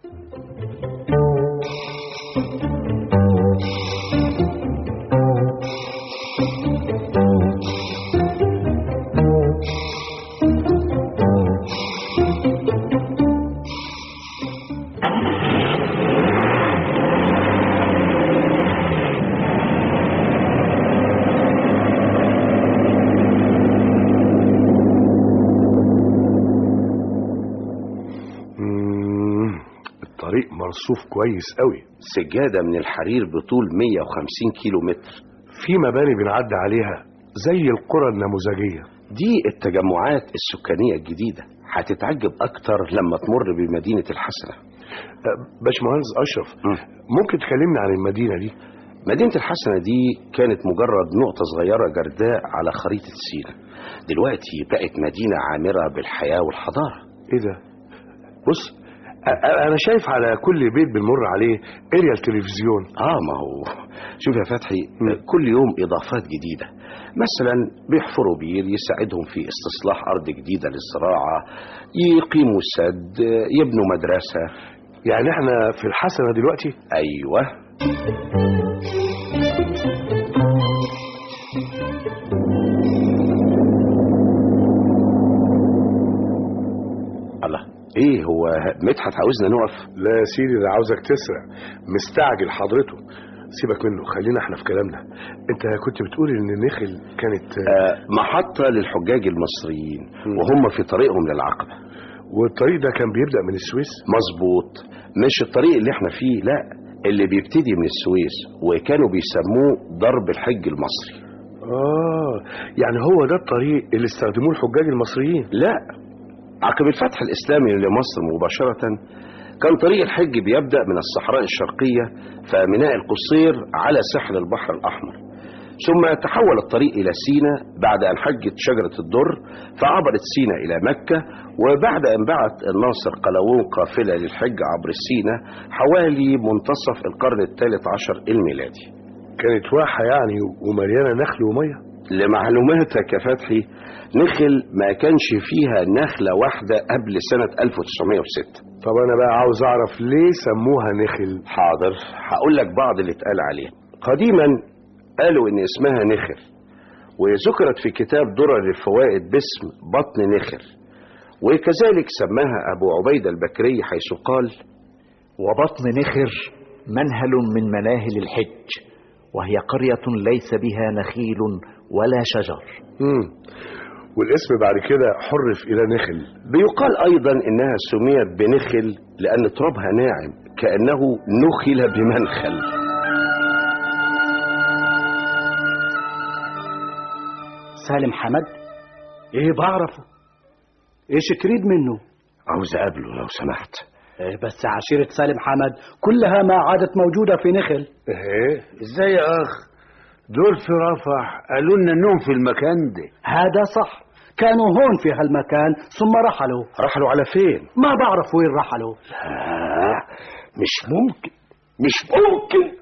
طريق مرصوف كويس قوي سجادة من الحرير بطول 150 كيلو متر في مباني بنعدي عليها زي القرى النموذجية دي التجمعات السكانية الجديدة هتتعجب أكتر لما تمر بمدينة الحسنة باشمهندس أشرف ممكن تكلمنا عن المدينة دي مدينة الحسنة دي كانت مجرد نقطة صغيرة جرداء على خريطة سينا دلوقتي بقت مدينة عامرة بالحياة والحضارة ايه ده بص أ- أ- انا شايف على كل بيت بنمر عليه اريال تلفزيون اه ما هو شوف يا فتحي كل يوم اضافات جديده مثلا بيحفروا بير يساعدهم في استصلاح ارض جديده للزراعه يقيموا سد يبنوا مدرسه يعني احنا في الحسنه دلوقتي ايوه الله ايه هو مدحت عاوزنا نقف لا يا سيدي ده عاوزك تسرع مستعجل حضرته سيبك منه خلينا احنا في كلامنا انت كنت بتقول ان النخل كانت آه محطة للحجاج المصريين وهم في طريقهم للعقبة والطريق ده كان بيبدأ من السويس مظبوط مش الطريق اللي احنا فيه لا اللي بيبتدي من السويس وكانوا بيسموه ضرب الحج المصري اه يعني هو ده الطريق اللي استخدموه الحجاج المصريين لا عقب الفتح الإسلامي لمصر مباشرة كان طريق الحج بيبدأ من الصحراء الشرقية فميناء القصير على ساحل البحر الأحمر ثم تحول الطريق إلى سينا بعد أن حجت شجرة الدر فعبرت سينا إلى مكة وبعد أن بعت الناصر قلاوون قافلة للحج عبر سينا حوالي منتصف القرن الثالث عشر الميلادي كانت واحة يعني ومليانة نخل ومية لمعلوماتك يا فتحي نخل ما كانش فيها نخلة واحدة قبل سنة 1906 طب أنا بقى عاوز أعرف ليه سموها نخل حاضر هقول لك بعض اللي اتقال عليها قديما قالوا ان اسمها نخر وذكرت في كتاب درر الفوائد باسم بطن نخر وكذلك سماها ابو عبيدة البكري حيث قال وبطن نخر منهل من مناهل الحج وهي قرية ليس بها نخيل ولا شجر مم. والاسم بعد كده حرف إلى نخل بيقال ايضا انها سميت بنخل لان ترابها ناعم كانه نخل بمنخل سالم حمد ايه بعرفه ايش تريد منه عاوز اقابله لو سمحت إيه بس عشيرة سالم حمد كلها ما عادت موجودة في نخل ايه ازاي يا اخ دول في رفح قالوا لنا انهم في المكان ده هذا صح كانوا هون في هالمكان ثم رحلوا رحلوا على فين ما بعرف وين رحلوا آه مش ممكن مش ممكن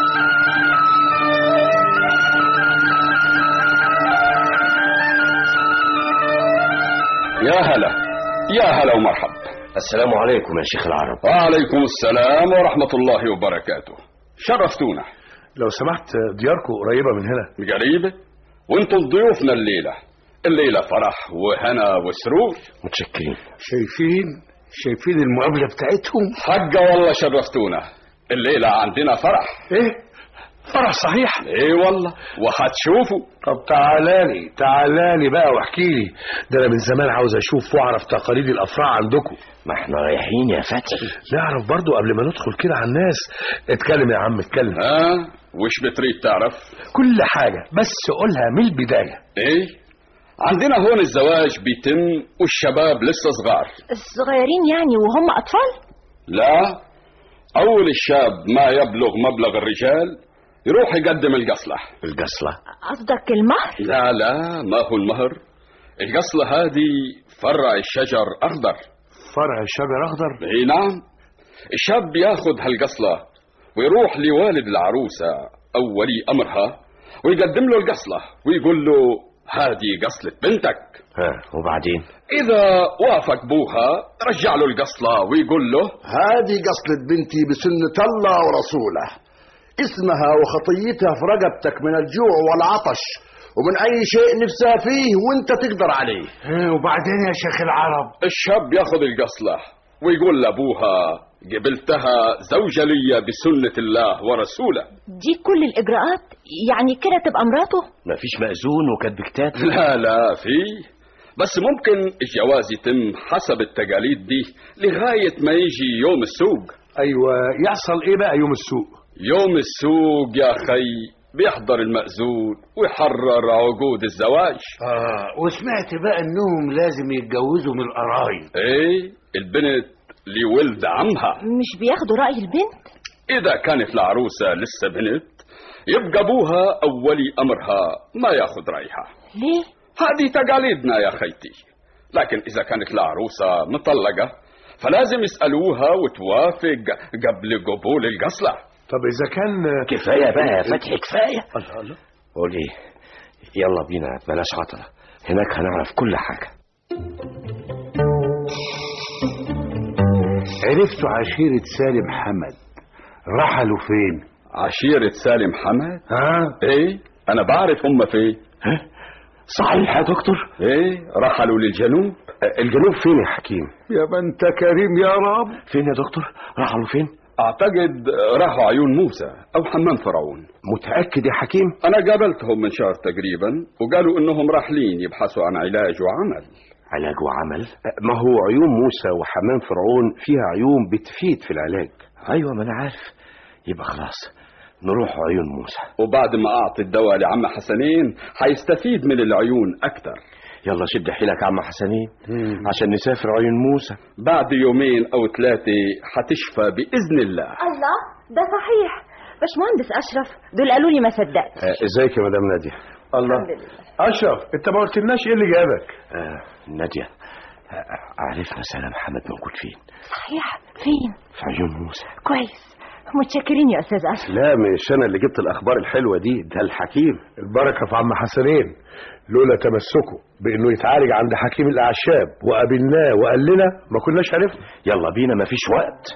يا هلا يا هلا ومرحب السلام عليكم يا شيخ العرب وعليكم السلام ورحمة الله وبركاته شرفتونا لو سمحت دياركم قريبة من هنا قريبة وانتم ضيوفنا الليلة الليلة فرح وهنا وسرور متشكرين شايفين شايفين المقابلة بتاعتهم حقا والله شرفتونا الليلة عندنا فرح ايه فرح صحيح ايه والله وهتشوفوا طب تعالالي تعالالي بقى واحكي لي ده انا من زمان عاوز اشوف واعرف تقاليد الافراح عندكم ما احنا رايحين يا فتحي نعرف برضو قبل ما ندخل كده على الناس اتكلم يا عم اتكلم ها وش بتريد تعرف كل حاجة بس قولها من البداية ايه عندنا هون الزواج بيتم والشباب لسه صغار الصغيرين يعني وهم أطفال لا أول الشاب ما يبلغ مبلغ الرجال يروح يقدم القصلة القصلة قصدك المهر لا لا ما هو المهر القصلة هذه فرع الشجر أخضر فرع الشجر أخضر اي نعم الشاب ياخذ هالقصلة ويروح لوالد العروسة أو ولي أمرها ويقدم له القصلة ويقول له هذه قصلة بنتك ها وبعدين إذا وافق بوها رجع له القصلة ويقول له هذه قصلة بنتي بسنة الله ورسوله اسمها وخطيتها في رقبتك من الجوع والعطش ومن أي شيء نفسها فيه وانت تقدر عليه ايه وبعدين يا شيخ العرب الشاب ياخذ القصلة ويقول لأبوها قبلتها زوجة لي بسنة الله ورسوله دي كل الإجراءات يعني كده تبقى مراته ما فيش مأذون وكاتب كتاب لا لا في بس ممكن الجواز يتم حسب التقاليد دي لغاية ما يجي يوم السوق ايوه يحصل ايه بقى يوم السوق يوم السوق يا خي بيحضر المأذون ويحرر عقود الزواج اه وسمعت بقى انهم لازم يتجوزوا من القرايب ايه البنت لولد عمها مش بياخدوا رأي البنت إذا كانت العروسة لسه بنت يبقى أبوها أو ولي أمرها ما ياخد رأيها ليه؟ هذه تقاليدنا يا خيتي لكن إذا كانت العروسة مطلقة فلازم يسألوها وتوافق قبل قبول القصلة طب إذا كان كفاية بقى يا فتحي كفاية الله الله قول ايه يلا بينا بلاش عطلة هناك هنعرف كل حاجة عرفتوا عشيرة سالم حمد رحلوا فين عشيرة سالم حمد ها ايه انا بعرف هم فين صحيح يا دكتور ايه رحلوا للجنوب الجنوب فين يا حكيم يا ما انت كريم يا رب فين يا دكتور رحلوا فين اعتقد راحوا عيون موسى او حمام فرعون متأكد يا حكيم انا قابلتهم من شهر تقريبا وقالوا انهم راحلين يبحثوا عن علاج وعمل علاج وعمل ما هو عيون موسى وحمام فرعون فيها عيون بتفيد في العلاج ايوه ما انا عارف يبقى خلاص نروح عيون موسى وبعد ما اعطي الدواء لعم حسنين هيستفيد من العيون اكتر يلا شد حيلك يا عم حسنين عشان نسافر عيون موسى بعد يومين او ثلاثة هتشفى باذن الله الله ده صحيح باشمهندس أشرف دول قالوا لي ما صدقت آه، ازيك يا مدام نادية الله اشرف انت ما قلتلناش ايه اللي جابك آه نادية آه عرفنا سلام حمد موجود فين صحيح فين؟ في عيون موسى كويس متشكرين يا أستاذ أشرف لا مش انا اللي جبت الاخبار الحلوة دي ده الحكيم البركة في عم حسنين لولا تمسكه بانه يتعالج عند حكيم الاعشاب وقابلناه وقال لنا ما كناش عرفنا يلا بينا مفيش وقت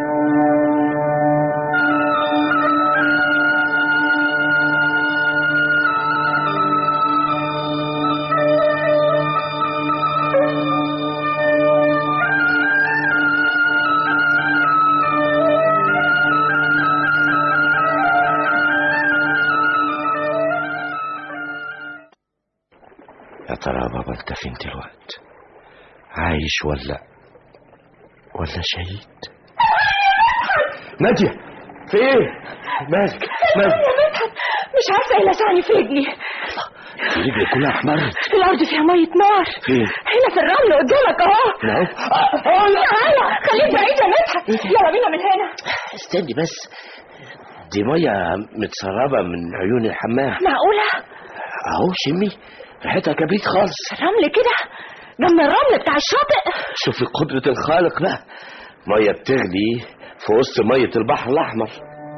يا ترى بابا انت فين دلوقت عايش ولا ولا شهيد نادية في ايه مالك مالك يا مدحت مش عارفة ايه لسعني في رجلي رجلي كلها احمرت الأرض فيها مية نار فين هنا في الرمل قدامك اهو نعم تعالى خليك بعيد يا مدحت يلا بينا من هنا استني بس دي ميه متسربه من عيون الحمام معقولة اهو شمي ريحتها كبريت خالص رمل كده جنب الرمل بتاع الشاطئ شوفي قدرة الخالق بقى ميه بتغلي في وسط ميه البحر الاحمر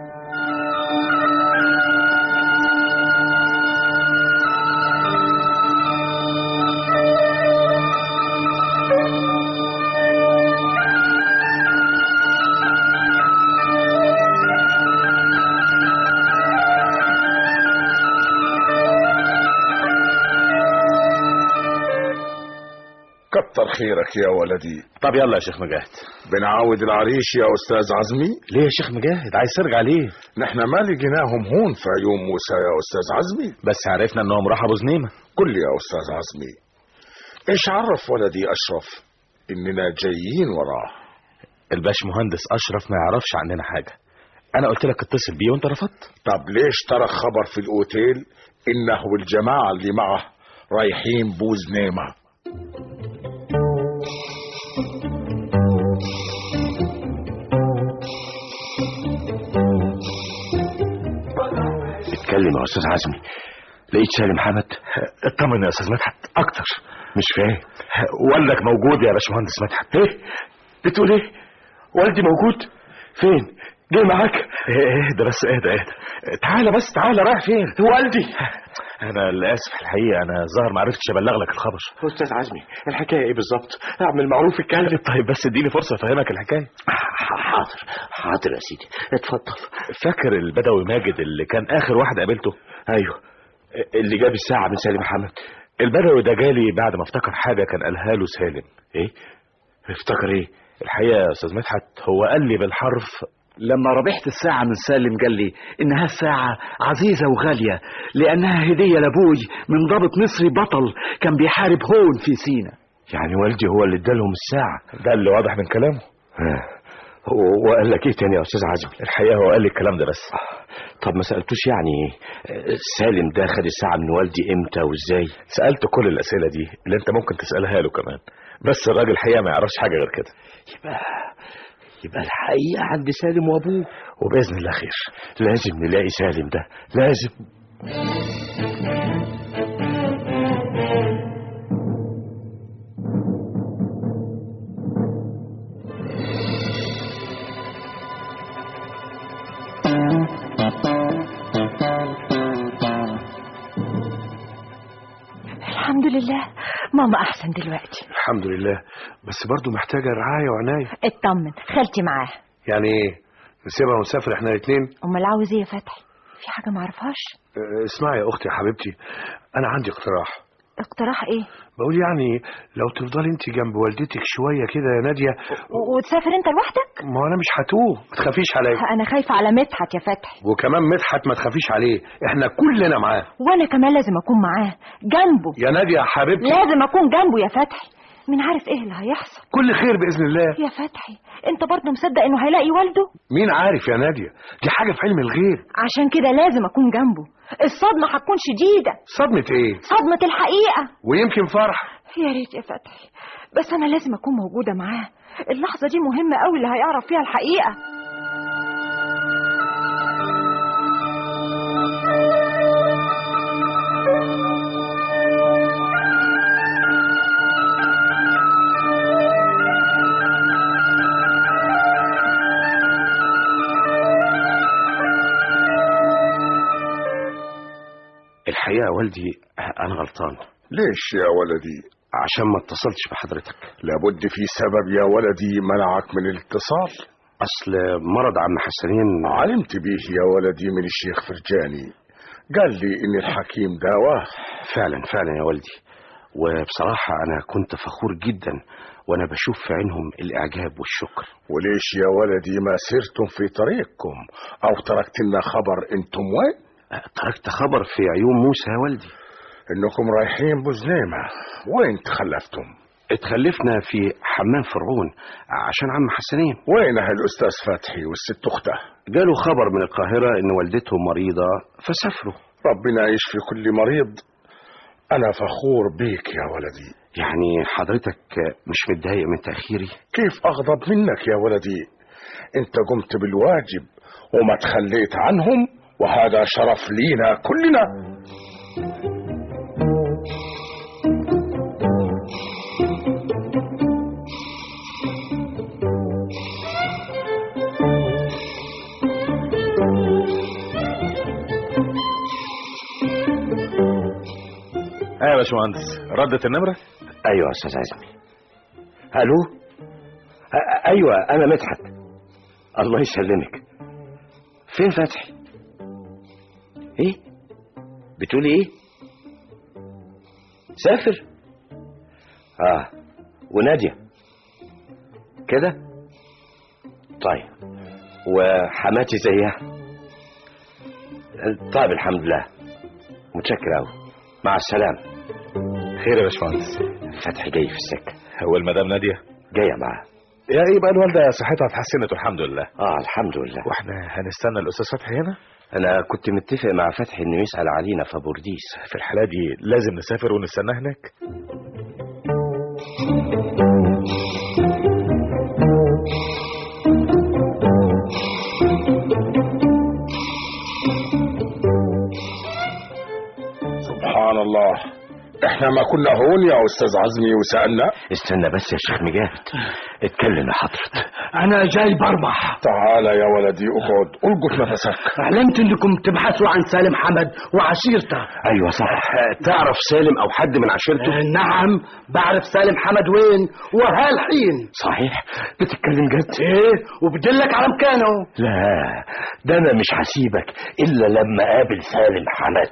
كتر خيرك يا ولدي طب يلا يا شيخ مجاهد بنعود العريش يا استاذ عزمي ليه يا شيخ مجاهد عايز ترجع ليه نحن ما لقيناهم هون في عيون موسى يا استاذ عزمي بس عرفنا انهم راحوا ابو زنيمه قل لي يا استاذ عزمي ايش عرف ولدي اشرف اننا جايين وراه الباش مهندس اشرف ما يعرفش عننا حاجه انا قلت لك اتصل بيه وانت رفضت طب ليش ترى خبر في الاوتيل انه والجماعه اللي معه رايحين بوز نيمه اتكلم يا استاذ عزمي لقيت سالم حمد اطمن يا استاذ مدحت اكتر مش فاهم والدك موجود يا باشمهندس مدحت ايه بتقول ايه والدي موجود فين جاي معاك اهدى بس اهدى اهدى تعالى بس تعالى رايح فين والدي انا للاسف الحقيقه انا ظاهر ما عرفتش ابلغ لك الخبر استاذ عزمي الحكايه ايه بالظبط اعمل معروف اتكلم طيب بس اديني فرصه افهمك الحكايه حاضر حاضر يا سيدي اتفضل فاكر البدوي ماجد اللي كان اخر واحد قابلته ايوه اللي جاب الساعه من سالم حمد البدوي ده جالي بعد ما افتكر حاجه كان قالها له سالم ايه افتكر ايه الحقيقه يا استاذ مدحت هو قال لي بالحرف لما ربحت الساعة من سالم قال لي إنها الساعة عزيزة وغالية لأنها هدية لأبوي من ضابط مصري بطل كان بيحارب هون في سينا يعني والدي هو اللي ادالهم الساعة ده اللي واضح من كلامه آه. و- وقال لك ايه تاني يا استاذ عزمي الحقيقه هو قال لي الكلام ده بس طب ما سالتوش يعني آه، سالم ده خد الساعه من والدي امتى وازاي سالت كل الاسئله دي اللي انت ممكن تسالها له كمان بس الراجل الحقيقه ما يعرفش حاجه غير كده يبقى يبقى الحقيقه عند سالم وابوه وباذن الله خير لازم نلاقي سالم ده لازم الحمد لله ماما احسن دلوقتي الحمد لله بس برضو محتاجة رعاية وعناية اطمن خالتي معاه يعني ايه نسيبها ونسافر احنا الاثنين امال عاوز ايه يا فتحي في حاجه ما اعرفهاش اه، اسمعي يا اختي يا حبيبتي انا عندي اقتراح اقتراح ايه بقول يعني لو تفضلي انت جنب والدتك شوية كده يا نادية و- وتسافر انت لوحدك ما انا مش هتوه ما تخافيش عليا انا خايفه على مدحت يا فتحي وكمان مدحت ما تخافيش عليه احنا كلنا معاه وانا كمان لازم اكون معاه جنبه يا نادية يا حبيبتي لازم اكون جنبه يا فتحي مين عارف ايه اللي هيحصل كل خير بإذن الله يا فتحي انت برضه مصدق انه هيلاقي والده مين عارف يا نادية دي حاجة في علم الغيب عشان كده لازم اكون جنبه الصدمه هتكون شديده صدمة ايه صدمه الحقيقه ويمكن فرح يا ريت يا فتحي بس انا لازم اكون موجوده معاه اللحظه دي مهمه قوي اللي هيعرف فيها الحقيقه الحقيقة يا والدي أنا غلطان ليش يا ولدي عشان ما اتصلتش بحضرتك لابد في سبب يا ولدي منعك من الاتصال أصل مرض عم حسنين علمت به يا ولدي من الشيخ فرجاني قال لي ان الحكيم داواه فعلا فعلا يا والدي وبصراحة أنا كنت فخور جدا وأنا بشوف في عينهم الإعجاب والشكر وليش يا ولدي ما سرتم في طريقكم او تركت لنا خبر انتم وين تركت خبر في عيون موسى يا والدي انكم رايحين بوزنيمة وين تخلفتم اتخلفنا في حمام فرعون عشان عم حسنين وين الاستاذ فتحي والست اخته جاله خبر من القاهرة إن والدتهم مريضة فسافروا ربنا يشفي كل مريض انا فخور بيك يا ولدي يعني حضرتك مش متضايق من تأخيري كيف اغضب منك يا ولدي انت قمت بالواجب وما تخليت عنهم وهذا شرف لينا كلنا ايوه يا باشمهندس ردت النمره ايوه يا استاذ عزمي الو أ- ايوه انا مدحت الله يسلمك فين فتحي ايه بتقولي ايه سافر اه وناديه كده طيب وحماتي زيها طيب الحمد لله متشكر قوي مع السلامه خير يا باشمهندس فتحي جاي في السكه هو المدام ناديه جايه معاه يا يبقى الوالده صحتها اتحسنت والحمد لله اه الحمد لله واحنا هنستنى الاستاذ فتحي هنا انا كنت متفق مع فتحي انه يسال علينا في بورديس في الحاله دي لازم نسافر ونستناه هناك سبحان الله احنا ما كنا هون يا استاذ عزمي وسالنا استنى بس يا شيخ مجاهد اتكلم يا حضرت انا جاي بربح تعال يا ولدي اقعد القط نفسك علمت انكم تبحثوا عن سالم حمد وعشيرته ايوه صح تعرف سالم أو حد من عشيرته آه، نعم بعرف سالم حمد وين وهالحين صحيح بتتكلم جد ايه وبدلك على مكانه لا ده انا مش هسيبك الا لما اقابل سالم حمد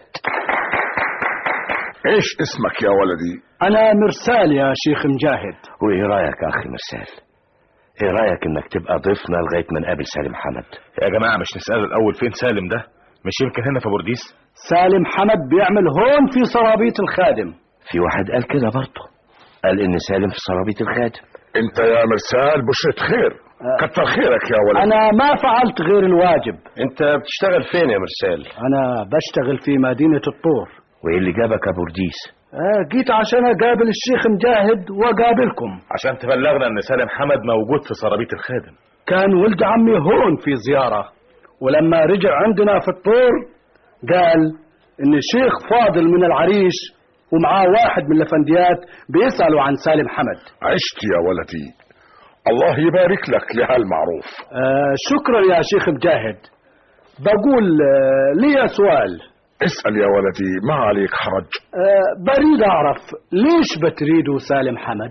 ايش اسمك يا ولدي انا مرسال يا شيخ مجاهد وايه رايك يا اخي مرسال ايه رايك انك تبقى ضيفنا لغايه ما نقابل سالم حمد يا جماعه مش نساله الاول فين سالم ده مش يمكن هنا في بورديس سالم حمد بيعمل هون في صرابيط الخادم في واحد قال كده برضه قال ان سالم في صرابيط الخادم انت يا مرسال بشرة خير كتر خيرك يا ولد أنا ما فعلت غير الواجب انت بتشتغل فين يا مرسال أنا بشتغل في مدينة الطور وايه اللي جابك ابو رديس آه، جيت عشان أقابل الشيخ مجاهد وأقابلكم عشان تبلغنا ان سالم حمد موجود في سرابيط الخادم كان ولد عمي هون في زيارة ولما رجع عندنا في الطور قال إن الشيخ فاضل من العريش ومعاه واحد من الأفنديات بيسألوا عن سالم حمد عشت يا ولدي الله يبارك لك لهالمعروف آه شكرا يا شيخ مجاهد بقول آه لي سؤال اسأل يا ولدي ما عليك حرج آه بريد أعرف ليش بتريدوا سالم حمد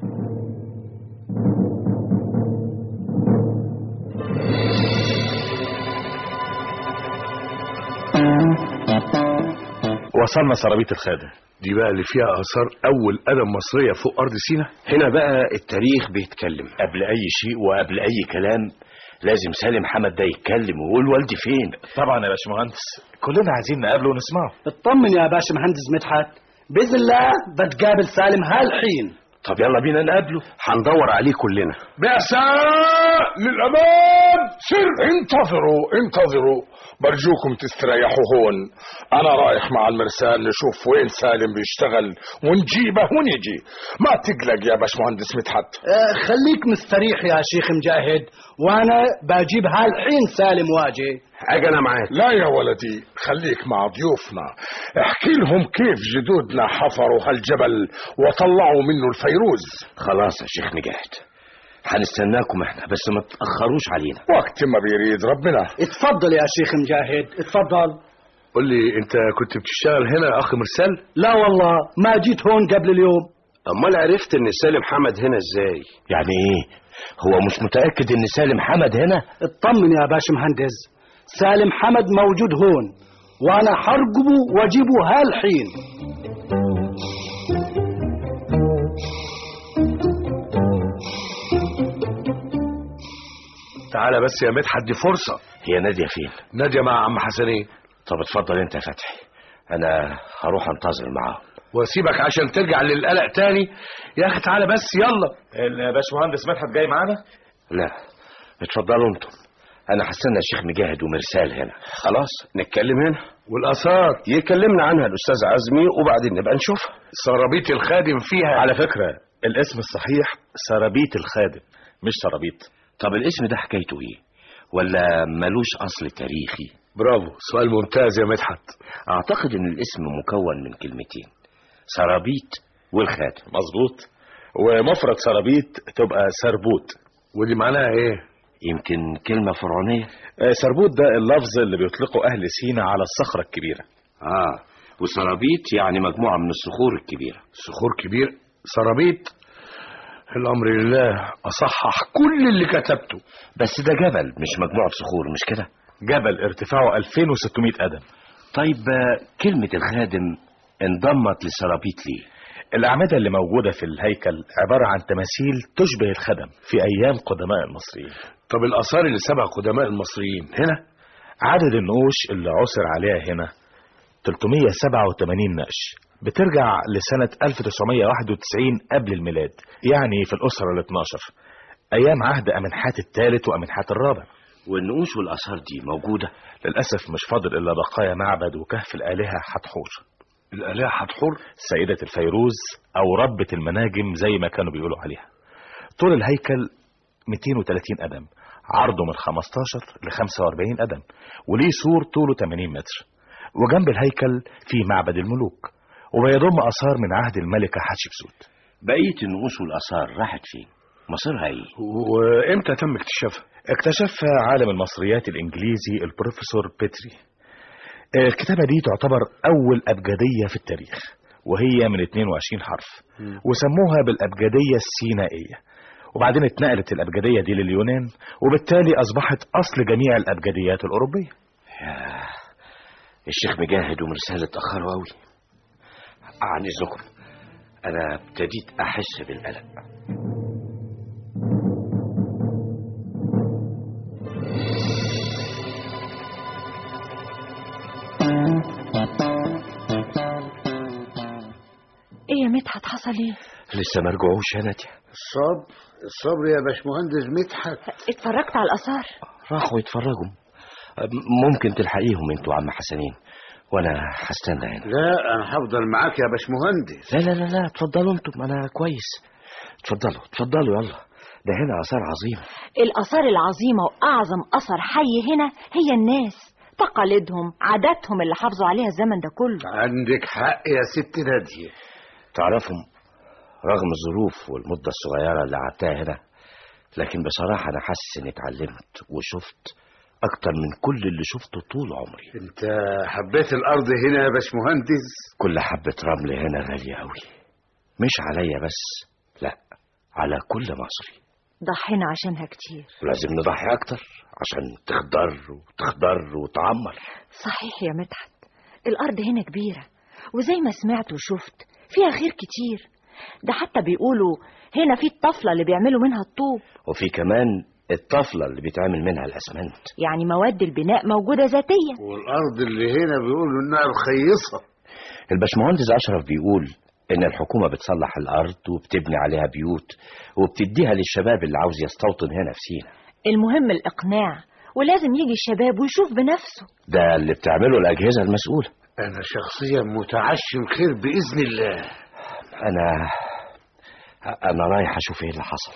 وصلنا سرابيط الخادم دي بقى اللي فيها اثار اول قدم مصريه فوق ارض سيناء هنا بقى التاريخ بيتكلم قبل اي شيء وقبل اي كلام لازم سالم حمد ده يتكلم ويقول والدي فين طبعا يا باشمهندس كلنا عايزين نقابله ونسمعه اطمن يا باشا مهندس مدحت بإذن الله بتقابل سالم هالحين طب يلا بينا نقابله هندور عليه كلنا بعثة للأمان سر انتظروا انتظروا برجوكم تستريحوا هون أنا رايح مع المرسال نشوف وين سالم بيشتغل ونجيبه ونجي ما تقلق يا باشمهندس مدحت آه خليك مستريح يا شيخ مجاهد وأنا بجيب هالحين سالم واجي اجي انا معاك لا يا ولدي خليك مع ضيوفنا احكي لهم كيف جدودنا حفروا هالجبل وطلعوا منه الفيروز خلاص يا شيخ مجاهد هنستناكم احنا بس ما تأخروش علينا وقت ما بيريد ربنا اتفضل يا شيخ مجاهد اتفضل قول لي انت كنت بتشتغل هنا يا اخ مرسال لا والله ما جيت هون قبل اليوم امال عرفت ان سالم حمد هنا ازاي يعني ايه هو مش متأكد ان سالم حمد هنا اطمن يا باشا مهندس سالم حمد موجود هون وانا حرقبه واجيبه هالحين تعالى بس يا مدحت دي فرصه هي نادية فين ناديه مع عم حسنين طب اتفضل انت يا فتحي انا هروح انتظر معاهم واسيبك عشان ترجع للقلق تاني يا اخي تعالى بس يلا الباشمهندس مدحت جاي معانا لا اتفضلوا انتم انا هستنى الشيخ مجاهد ومرسال هنا خلاص نتكلم هنا والاثار يكلمنا عنها الاستاذ عزمي وبعدين نبقى نشوفها سرابيط الخادم فيها على فكرة الاسم الصحيح سرابيط الخادم مش سرابيط طب الاسم ده حكايته ايه ولا ملوش اصل تاريخي برافو سؤال ممتاز يا مدحت اعتقد ان الاسم مكون من كلمتين سرابيط والخاتم مظبوط ومفرد سرابيط تبقى سربوت ودي معناها ايه يمكن كلمة فرعونية آه، سربوت ده اللفظ اللي بيطلقه أهل سينا على الصخرة الكبيرة اه وسرابيط يعني مجموعة من الصخور الكبيرة صخور كبير سرابيط الامر لله اصحح كل اللي كتبته بس ده جبل مش مجموعة صخور مش كده جبل ارتفاعه 2600 قدم طيب آه، كلمة الخادم انضمت للسرابيط ليه الأعمدة اللي موجودة في الهيكل عبارة عن تماثيل تشبه الخدم في أيام قدماء المصريين طب الاثار اللي سبق قدماء المصريين هنا عدد النقوش اللي عثر عليها هنا 387 نقش بترجع لسنة 1991 قبل الميلاد يعني في الأسرة ال 12 أيام عهد أمنحات الثالث وأمنحات الرابع والنقوش والآثار دي موجودة للأسف مش فاضل إلا بقايا معبد وكهف الآلهة حتحور الآلهة حتحور سيدة الفيروز أو ربة المناجم زي ما كانوا بيقولوا عليها طول الهيكل 230 قدم عرضه من 15 ل 45 قدم وليه سور طوله 80 متر وجنب الهيكل في معبد الملوك وبيضم آثار من عهد الملكة حتشبسوت بقية النقوش والآثار راحت فين مصيرها ايه وامتى تم اكتشافها اكتشفها عالم المصريات الإنجليزي البروفيسور بيتري الكتابة دي تعتبر أول أبجدية في التاريخ وهي من 22 حرف وسموها بالأبجدية السينائية وبعدين اتنقلت الأبجدية دي لليونان وبالتالي أصبحت أصل جميع الأبجديات الأوروبية ياه الشيخ مجاهد ومرسال اتأخروا أوي عن إذنكم أنا ابتديت أحس بالقلق ايه يا مدحت حصل ايه لسه ما رجعوش يا نادية الصبر الصبر يا باشمهندس مدحت اتفرجت على الآثار راحوا يتفرجوا ممكن تلحقيهم انتوا عم حسنين وانا هستنى هنا لا انا هفضل معاك يا باشمهندس لا لا لا لا اتفضلوا انتم انا كويس اتفضلوا اتفضلوا يلا ده هنا اثار عظيمه الآثار العظيمة وأعظم أثر حي هنا هي الناس تقاليدهم عاداتهم اللي حافظوا عليها الزمن ده كله عندك حق يا ست نادية تعرفهم رغم الظروف والمدة الصغيرة اللي قعدتها هنا لكن بصراحة أنا حاسس إني اتعلمت وشفت أكتر من كل اللي شفته طول عمري انت حبيت الارض هنا يا باشمهندس كل حبة رمل هنا غالية أوي مش عليا بس لا على كل مصري ضحينا عشانها كتير ولازم نضحي أكتر عشان تخضر وتخضر وتعمر صحيح يا مدحت الأرض هنا كبيرة وزي ما سمعت وشفت فيها خير كتير ده حتى بيقولوا هنا في الطفلة اللي بيعملوا منها الطوب وفي كمان الطفلة اللي بيتعمل منها الأسمنت يعني مواد البناء موجودة ذاتيا والارض اللي هنا بيقولوا انها رخيصة الباشمهندس أشرف بيقول إن الحكومة بتصلح الأرض وبتبني عليها بيوت وبتديها للشباب اللي عاوز يستوطن هنا في سينا المهم الإقناع ولازم يجي الشباب ويشوف بنفسه ده اللي بتعمله الأجهزة المسؤولة انا شخصيا متعشم خير باذن الله أنا أنا رايح أشوف إيه اللي حصل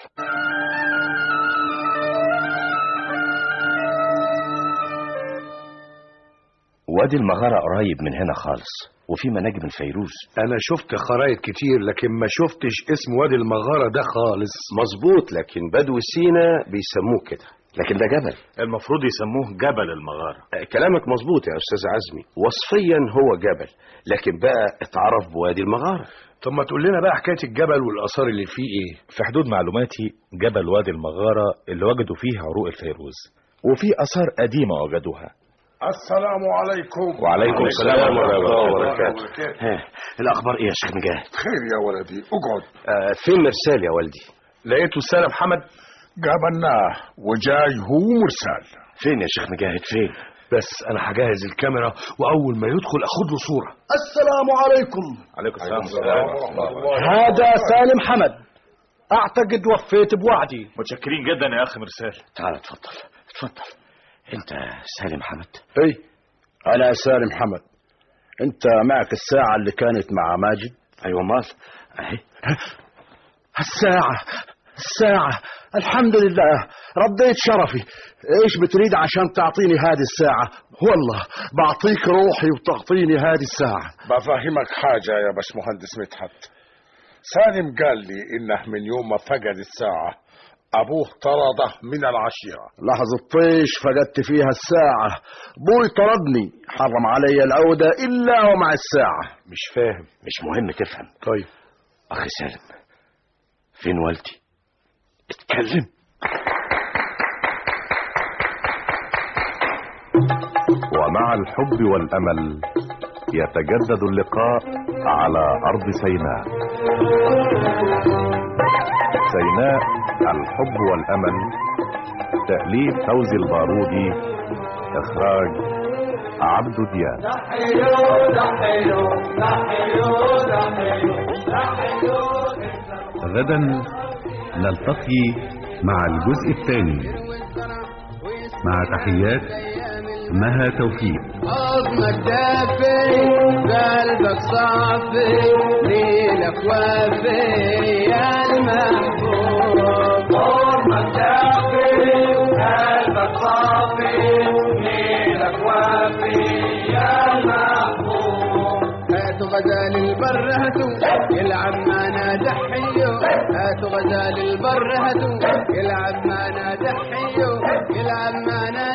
وادي المغارة قريب من هنا خالص وفي مناجم الفيروز انا شفت خرايط كتير لكن ما شفتش اسم وادي المغارة ده خالص مظبوط لكن بدو سينا بيسموه كده لكن ده جبل المفروض يسموه جبل المغارة آه، كلامك مظبوط يا أستاذ عزمي وصفيا هو جبل لكن بقى اتعرف بوادي المغارة طب ما تقول لنا بقى حكاية الجبل والآثار اللي فيه ايه في حدود معلوماتي جبل وادي المغارة اللي وجدوا فيه عروق الفيروز وفي آثار قديمة وجدوها السلام عليكم وعليكم السلام ورحمة الله وبركاته ها الأخبار إيه يا شيخ مجاهد خير يا ولدي اقعد آه، فين مرسال يا والدي لقيته سالم حمد جابناه وجاي هو مرسال فين يا شيخ مجاهد فين بس انا هجهز الكاميرا واول ما يدخل اخد له صورة السلام عليكم عليكم السلام ورحمة الله هذا سالم حمد اعتقد وفيت بوعدي متشكرين جدا يا أخي مرسال تعال اتفضل اتفضل انت سالم حمد اي انا سالم حمد انت معك الساعة اللي كانت مع ماجد ايوه مال اهي الساعة الساعة الحمد لله رديت شرفي ايش بتريد عشان تعطيني هذه الساعة والله بعطيك روحي وتعطيني هذه الساعة بفهمك حاجة يا باشمهندس مدحت سالم قال لي انه من يوم ما فقد الساعة ابوه طرده من العشيرة لحظة طيش فقدت فيها الساعة بوي طردني حرم علي العودة إلا ومع الساعة مش فاهم مش مهم تفهم طيب اخي سالم فين والدي اتكلم ومع الحب والأمل يتجدد اللقاء على أرض سيناء سيناء الحب والأمل تأليف فوزي البارودي إخراج عبد دياب غدا نلتقي مع الجزء الثاني مع تحيات مها توفيق حضنك دافي قلبك صافي ليلك وافي يا المحبوب حضنك دافي قلبك صافي ليلك وافي يا المحبوب هاتوا غزال البر هاتوا يلعب معنا دحيو هاتوا غزال البر هاتوا يلعب معنا دحيو يلعب معنا